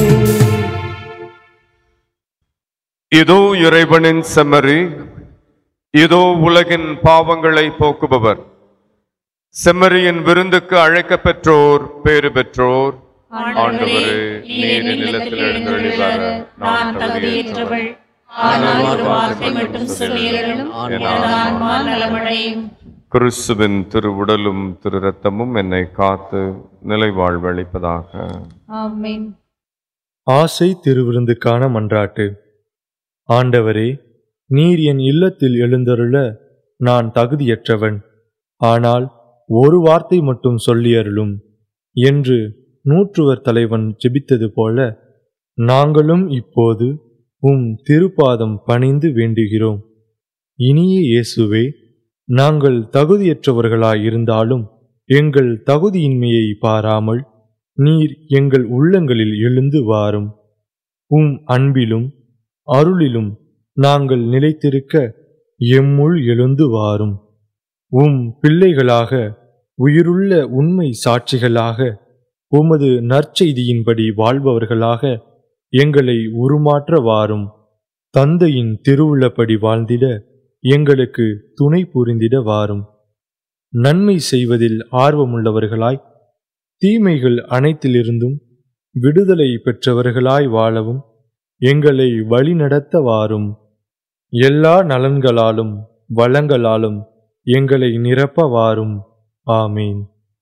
இதோ இறைவனின் செம்மறி இதோ உலகின் பாவங்களை போக்குபவர் செம்மறியின் விருந்துக்கு அழைக்கப் பெற்றோர் பேறு பெற்றோர் ஆண்டவரே நீர் நிலத்தில் எழுந்தருளி வர நான் தகுதியற்றவள் ஆனால் ஒரு வார்த்தை மட்டும் சொல்லியலும் எனது ஆன்மா நலமடையும் கிறிஸ்துவின் திருவுடலும் திரு ரத்தமும் என்னை காத்து நிலை வாழ்வளிப்பதாக ஆமென் ஆசை திருவிருந்துக்கான மன்றாட்டு ஆண்டவரே நீர் என் இல்லத்தில் எழுந்தருள நான் தகுதியற்றவன் ஆனால் ஒரு வார்த்தை மட்டும் சொல்லியருளும் என்று நூற்றுவர் தலைவன் ஜெபித்தது போல நாங்களும் இப்போது உம் திருப்பாதம் பணிந்து வேண்டுகிறோம் இனிய இயேசுவே நாங்கள் தகுதியற்றவர்களாயிருந்தாலும் எங்கள் தகுதியின்மையை பாராமல் நீர் எங்கள் உள்ளங்களில் எழுந்து வாரும் உம் அன்பிலும் அருளிலும் நாங்கள் நிலைத்திருக்க எம்முள் எழுந்து வாரும் உம் பிள்ளைகளாக உயிருள்ள உண்மை சாட்சிகளாக உமது நற்செய்தியின்படி வாழ்பவர்களாக எங்களை உருமாற்ற வாரும் தந்தையின் திருவுள்ளப்படி வாழ்ந்திட எங்களுக்கு துணை புரிந்திட வாரும் நன்மை செய்வதில் ஆர்வமுள்ளவர்களாய் தீமைகள் அனைத்திலிருந்தும் விடுதலை பெற்றவர்களாய் வாழவும் எங்களை வழிநடத்த வாரும் எல்லா நலன்களாலும் வளங்களாலும் எங்களை நிரப்ப வாரும் ஆமீன்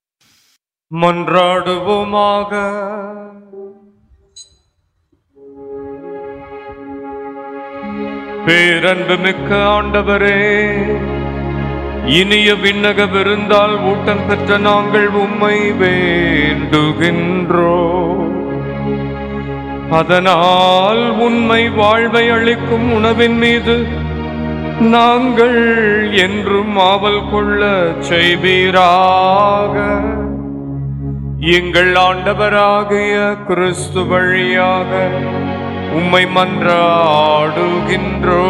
மன்றாடுவோமாக பேரன்பு மிக்க ஆண்டவரே இனிய விண்ணக விருந்தால் ஊட்டம் பெற்ற நாங்கள் உம்மை வேண்டுகின்றோ அதனால் உண்மை வாழ்வை அளிக்கும் உணவின் மீது நாங்கள் என்றும் ஆவல் கொள்ள செய்வீராக எங்கள் ஆண்டவராகிய கிறிஸ்து வழியாக உம்மை மன்றாடுகின்றோ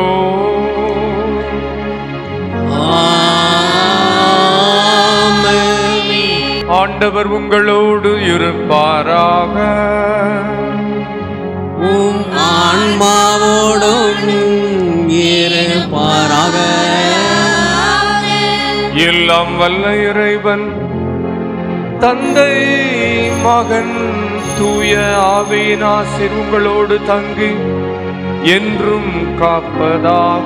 ஆண்டவர் உங்களோடு இருப்பாராக உம் ஆன்மாவோடும் இருப்பாராக எல்லாம் வல்ல இறைவன் தந்தை மகன் தூய ஆவியின் ஆசிர் உங்களோடு தங்கி என்றும் காப்பதாக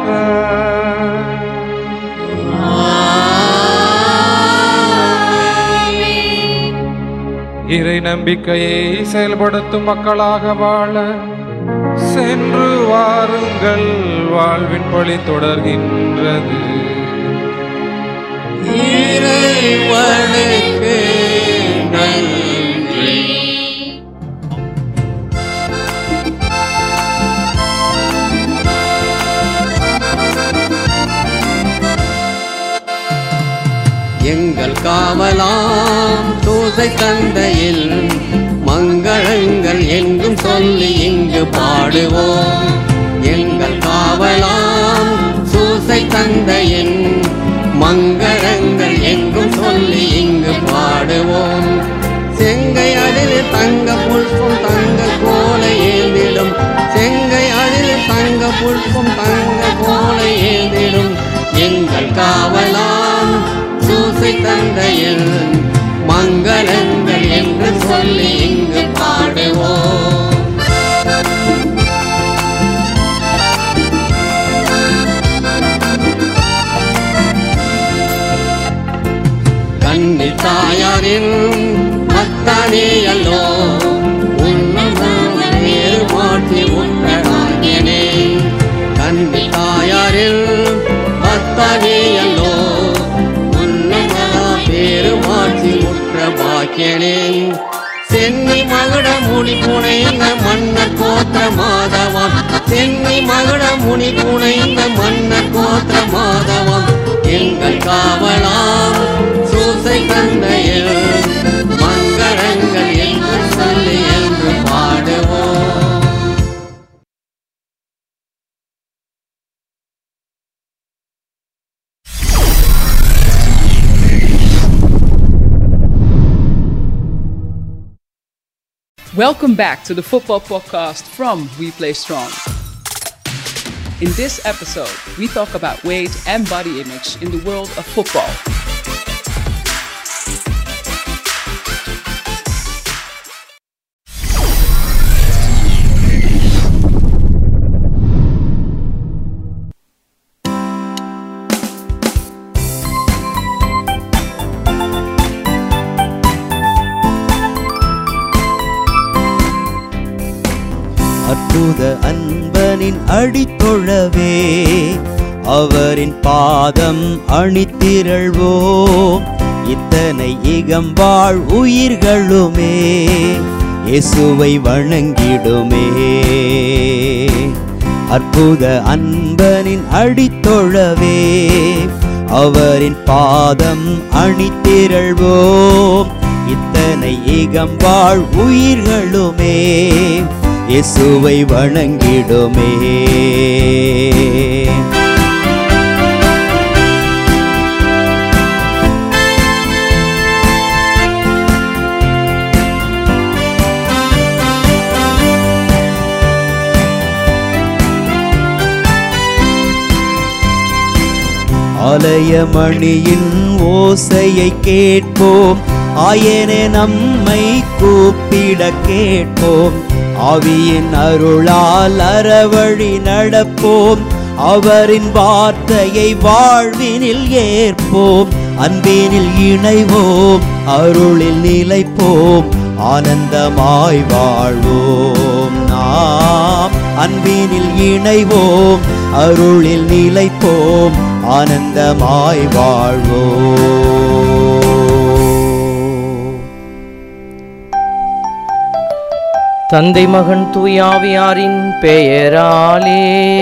இறை நம்பிக்கையை செயல்படுத்தும் மக்களாக வாழ சென்று வாருங்கள் வாழ்வின் பழி தொடர்கின்றது இறைவனுக்கு நன்றி எங்கள் காவலாம் தூசை தந்தையில் மங்களங்கள் எங்கும் சொல்லி இங்கு பாடுவோம் எங்கள் காவலாம் சூசை தந்தையின் மங்களங்கள் எங்கும் சொல்லி இங்கு பாடுவோம் செங்கை அதில் தங்க புஷ்பம் தங்க கோலை ஏந்திடும் செங்கை அதில் தங்க புஷ்பம் தங்க கோலை ஏந்திடும் எங்கள் காவலாம் சூசை தந்தையில் மங்களங்கள் என்று சொல்லி இங்கு பாடுவோம் கண்ணி தாயாரின் மத்தானே அல்லோ உன்னதேறு மாற்றி உன்னதாகியனே கண்ணி தாயாரில் மத்தானே அல்லோ உன்னதா பேரு மாற்றி முற்ற பாக்கியனே சென்னி மகுட முனி புனைந்த மன்னர் கோத்திர மாதவம் சென்னி மகுட முனி புனைந்த மன்னர் கோத்திர மாதவம் எங்கள் காவலாம் சூசை தந்தையில் மங்களங்கள் என்று சொல்லி என்று பாடுவோம் Welcome back to the football podcast from We Play Strong. In this episode, we talk about weight and body image in the world of football. அற்புத அன்பனின் அடித்தொழவே அவரின் பாதம் அணித்திரள்வோம் இத்தனை இகம்பாழ் உயிர்களுமே இயேசுவை வணங்கிடுமே அற்புத அன்பனின் அடித்தொழவே அவரின் பாதம் அணித்திரள்வோம் இத்தனை இகம்பாழ் உயிர்களுமே இயேசுவை வணங்கிடுமே ஆலயமணியின் ஓசையை கேட்போம் ஆயனே நம்மை கூப்பிட கேட்போம் ஆவியின் அருளால் அறவழி நடப்போம் அவரின் வார்த்தையை வாழ்வினில் ஏற்போம் அன்பினில் இணைவோம் அருளில் நிலைப்போம் ஆனந்தமாய் வாழ்வோம் நாம் அன்பினில் இணைவோம் அருளில் நிலைப்போம் ஆனந்தமாய் வாழ்வோம் தந்தை மகன் தூயாவியாரின் பெயராலே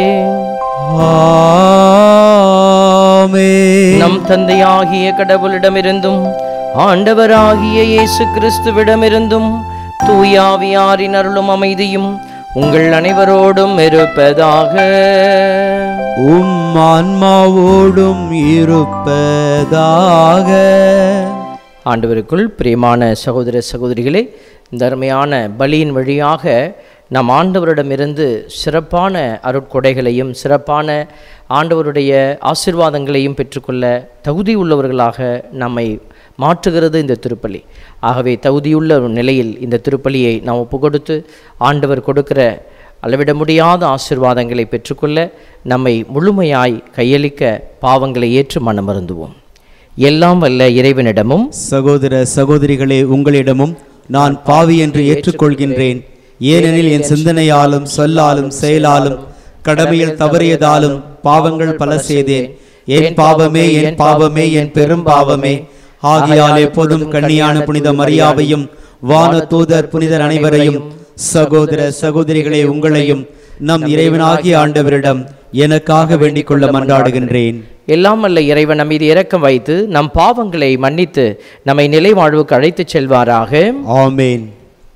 நம் தந்தையாகிய கடவுளிடமிருந்தும் ஆண்டவராகிய இயேசு கிறிஸ்துவிடமிருந்தும் தூயாவியாரின் அருளும் அமைதியும் உங்கள் அனைவரோடும் இருப்பதாக உம் ஆன்மாவோடும் இருப்பதாக ஆண்டவருக்குள் பிரியமான சகோதர சகோதரிகளே இந்த அருமையான பலியின் வழியாக நம் ஆண்டவரிடமிருந்து சிறப்பான அருட்கொடைகளையும் சிறப்பான ஆண்டவருடைய ஆசிர்வாதங்களையும் பெற்றுக்கொள்ள தகுதி உள்ளவர்களாக நம்மை மாற்றுகிறது இந்த திருப்பலி ஆகவே தகுதியுள்ள ஒரு நிலையில் இந்த திருப்பலியை நாம் ஒப்பு கொடுத்து ஆண்டவர் கொடுக்கிற அளவிட முடியாத ஆசிர்வாதங்களை பெற்றுக்கொள்ள நம்மை முழுமையாய் கையளிக்க பாவங்களை ஏற்று மனமருந்துவோம் எல்லாம் வல்ல இறைவனிடமும் சகோதர சகோதரிகளே உங்களிடமும் நான் பாவி என்று ஏற்றுக்கொள்கின்றேன் ஏனெனில் என் சிந்தனையாலும் சொல்லாலும் செயலாலும் கடமையில் தவறியதாலும் பாவங்கள் பல செய்தேன் என் பாவமே என் பாவமே என் பெரும் பாவமே ஆகையால் எப்போதும் கண்ணியான புனித மரியாவையும் வான தூதர் புனிதர் அனைவரையும் சகோதர சகோதரிகளே உங்களையும் நம் இறைவனாகிய ஆண்டவரிடம் எனக்காக வேண்டிக் கொள்ள மன்றாடுகின்றேன் எல்லாம் வல்ல இறைவன் நம் மீது இரக்கம் வைத்து நம் பாவங்களை மன்னித்து நம்மை நிலை வாழ்வுக்கு அழைத்துச் செல்வாராக ஆமேன்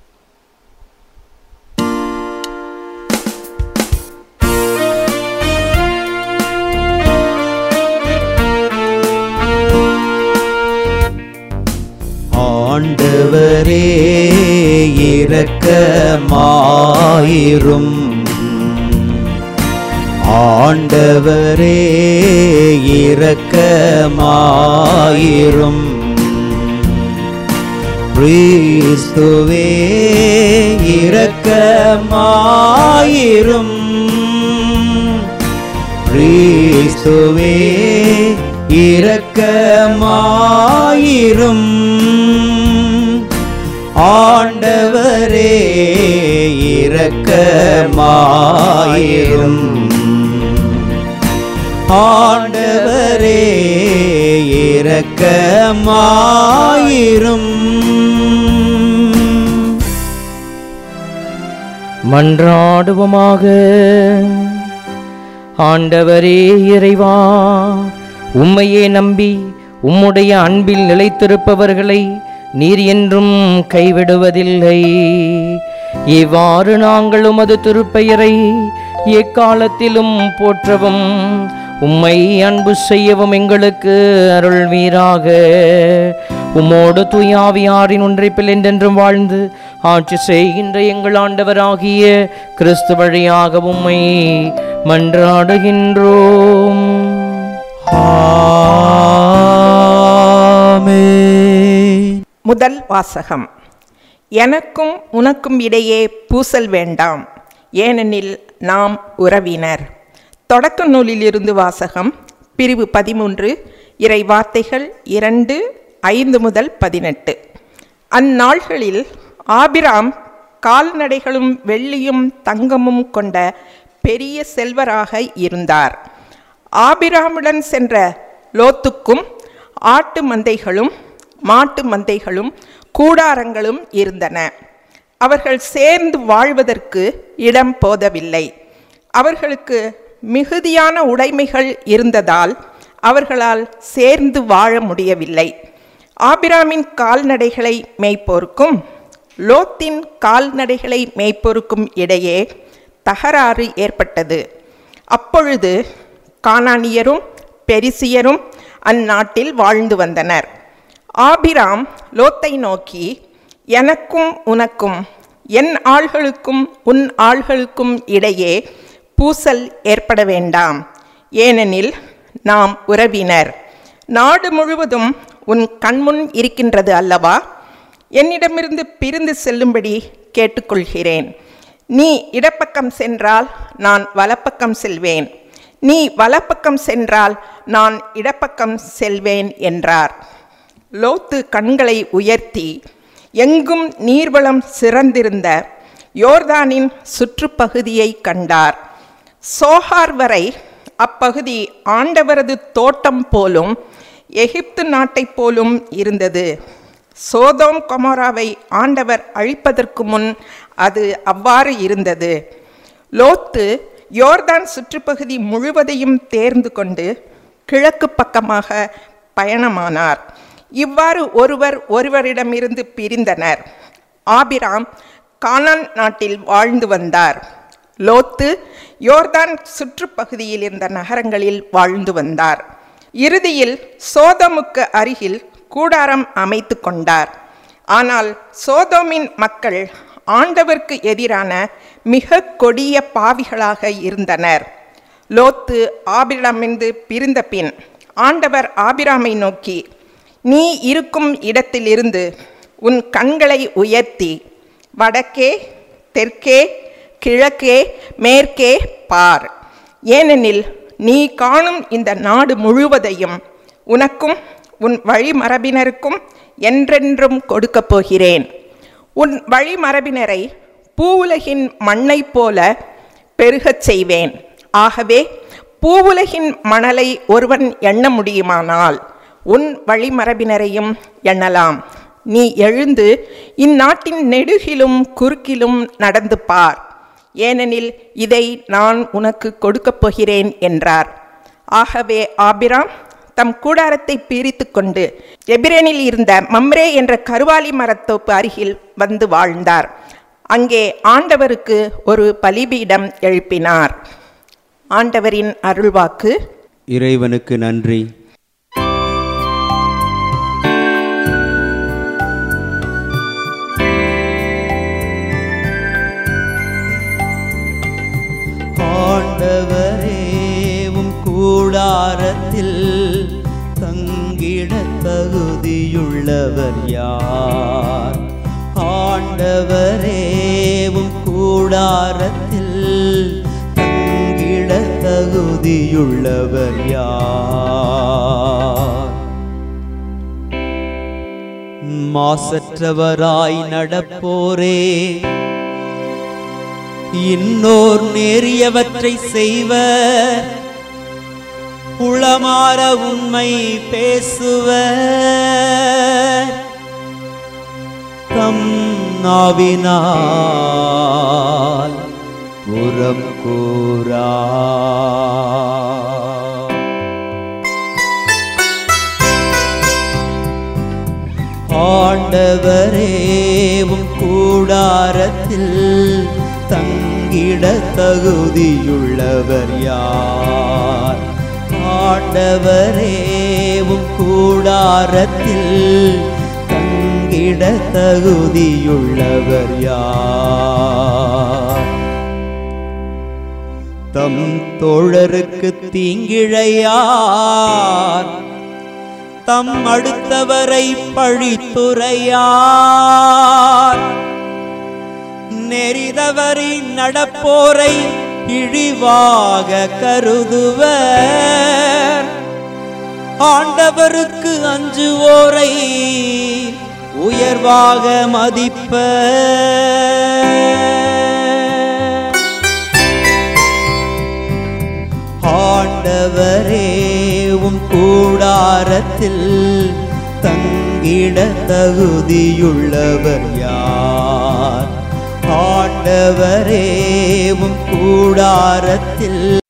ஆண்டவரே இரக்கமாயிரும் ஆண்டவரே இரக்கமாயிரும் கிறிஸ்துவே இரக்கமாயிரும் கிறிஸ்துவே இரக்கமாயிரும் ஆண்டவரே இரக்கமாயிரும் ஆண்டவரே இரக்கமாயிரும் மன்றாடுவோமாக ஆண்டவரே இறைவா உம்மையே நம்பி உம்முடைய அன்பில் நிலைத்திருப்பவர்களை நீர் என்றும் கைவிடுவதில்லை இவ்வாறு நாங்கள் உமது திருப்பெயரை எக்காலத்திலும் போற்றவும் உம்மை அன்பு செய்யவும் எங்களுக்கு அருள்வீராக உம்மோடு தூயாவியாரின் ஒன்றைப்பில் என்றென்றும் வாழ்ந்து ஆட்சி செய்கின்ற எங்கள் ஆண்டவராகிய கிறிஸ்து வழியாக உம்மை மன்றாடுகின்றோம் முதல் வாசகம் எனக்கும் உனக்கும் இடையே பூசல் வேண்டாம் ஏனெனில் நாம் உறவினர் தொடக்க நூலிலிருந்து வாசகம் பிரிவு பதிமூன்று இறை வார்த்தைகள் இரண்டு ஐந்து முதல் பதினெட்டு அந்நாள்களில் ஆபிராம் கால்நடைகளும் வெள்ளியும் தங்கமும் கொண்ட பெரிய செல்வராக இருந்தார் ஆபிராமுடன் சென்ற லோத்துக்கும் ஆட்டு மந்தைகளும் மாட்டு மந்தைகளும் கூடாரங்களும் இருந்தன அவர்கள் சேர்ந்து வாழ்வதற்கு இடம் போதவில்லை அவர்களுக்கு மிகுதியான உடைமைகள் இருந்ததால் அவர்களால் சேர்ந்து வாழ முடியவில்லை ஆபிராமின் கால்நடைகளை மேய்ப்போருக்கும் லோத்தின் கால்நடைகளை மேய்ப்போருக்கும் இடையே தகராறு ஏற்பட்டது அப்பொழுது கானானியரும் பெரிசியரும் அந்நாட்டில் வாழ்ந்து வந்தனர் ஆபிராம் லோத்தை நோக்கி எனக்கும் உனக்கும் என் ஆள்களுக்கும் உன் ஆள்களுக்கும் இடையே பூசல் ஏற்பட வேண்டாம் ஏனெனில் நாம் உறவினர் நாடு முழுவதும் உன் கண்முன் இருக்கின்றது அல்லவா என்னிடமிருந்து பிரிந்து செல்லும்படி கேட்டுக்கொள்கிறேன் நீ இடப்பக்கம் சென்றால் நான் வலப்பக்கம் செல்வேன் நீ வலப்பக்கம் சென்றால் நான் இடப்பக்கம் செல்வேன் என்றார் லோத்து கண்களை உயர்த்தி எங்கும் நீர்வளம் சிறந்திருந்த யோர்தானின் சுற்றுப்பகுதியை கண்டார் சோஹார் வரை அப்பகுதி ஆண்டவரது தோட்டம் போலும் எகிப்து நாட்டைப் போலும் இருந்தது சோதோம் கொமோராவை ஆண்டவர் அழிப்பதற்கு முன் அது அவ்வாறு இருந்தது லோத்து யோர்தான் சுற்றுப்பகுதி முழுவதையும் தேர்ந்து கொண்டு கிழக்கு பக்கமாக பயணமானார் இவ்வாறு ஒருவர் ஒருவரிடமிருந்து பிரிந்தனர் ஆபிராம் கானான் நாட்டில் வாழ்ந்து வந்தார் லோத்து யோர்தான் சுற்றுப்பகுதியில் இருந்த நகரங்களில் வாழ்ந்து வந்தார் இறுதியில் சோதமுக்கு அருகில் கூடாரம் அமைத்து கொண்டார் ஆனால் சோதோமின் மக்கள் ஆண்டவர்க்கு எதிரான மிக கொடிய பாவிகளாக இருந்தனர் லோத்து ஆபிரமிருந்து பிரிந்த பின் ஆண்டவர் ஆபிராமை நோக்கி நீ இருக்கும் இடத்திலிருந்து உன் கண்களை உயர்த்தி வடக்கே தெற்கே கிழக்கே மேற்கே பார் ஏனெனில் நீ காணும் இந்த நாடு முழுவதையும் உனக்கும் உன் வழிமரபினருக்கும் என்றென்றும் கொடுக்கப் போகிறேன் உன் வழிமரபினரை பூவுலகின் மண்ணைப் போல பெருகச் செய்வேன் ஆகவே பூவுலகின் மணலை ஒருவன் எண்ண முடியுமானால் உன் வழிமரபினரையும் எண்ணலாம் நீ எழுந்து இந்நாட்டின் நெடுகிலும் குறுக்கிலும் நடந்து பார் ஏனெனில் இதை நான் உனக்கு கொடுக்கப் போகிறேன் என்றார் ஆகவே ஆபிராம் தம் கூடாரத்தை பிரித்து கொண்டு எபிரேனில் இருந்த மம்ரே என்ற கருவாலி மரத்தோப்பு அருகில் வந்து வாழ்ந்தார் அங்கே ஆண்டவருக்கு ஒரு பலிபீடம் எழுப்பினார் ஆண்டவரின் அருள்வாக்கு இறைவனுக்கு நன்றி ஆண்டவரேவும் கூடாரத்தில் தங்கிட தகுதியுள்ளவர் யார் ஆண்டவரேவும் கூடாரத்தில் தங்கிட தகுதியுள்ளவர் யார் மாசற்றவராய் நடப்போரே இன்னோர் நேரியவற்றை செய்வர் உளமாற உண்மை பேசுவர் தம் நாவினால் புறம் கூறா ஆண்டவரேவும் கூடாரத்தில் தங்கிட தகுதியுள்ளவர் யார் ஆண்டவரேவும் கூடாரத்தில் தங்கிட தகுதியுள்ளவர் யார் தம் தோழருக்கு தீங்கிழையார் தம் அடுத்தவரை பழித்துரையார் நெறிதவறி நடப்போரை இழிவாக கருதுவர் ஆண்டவருக்கு அஞ்சுவோரை உயர்வாக மதிப்பர் ஆண்டவரேவும் கூடாரத்தில் தங்கிட தகுதியுள்ளவர் யார் ஆண்டவரேவும் கூடாரத்தில்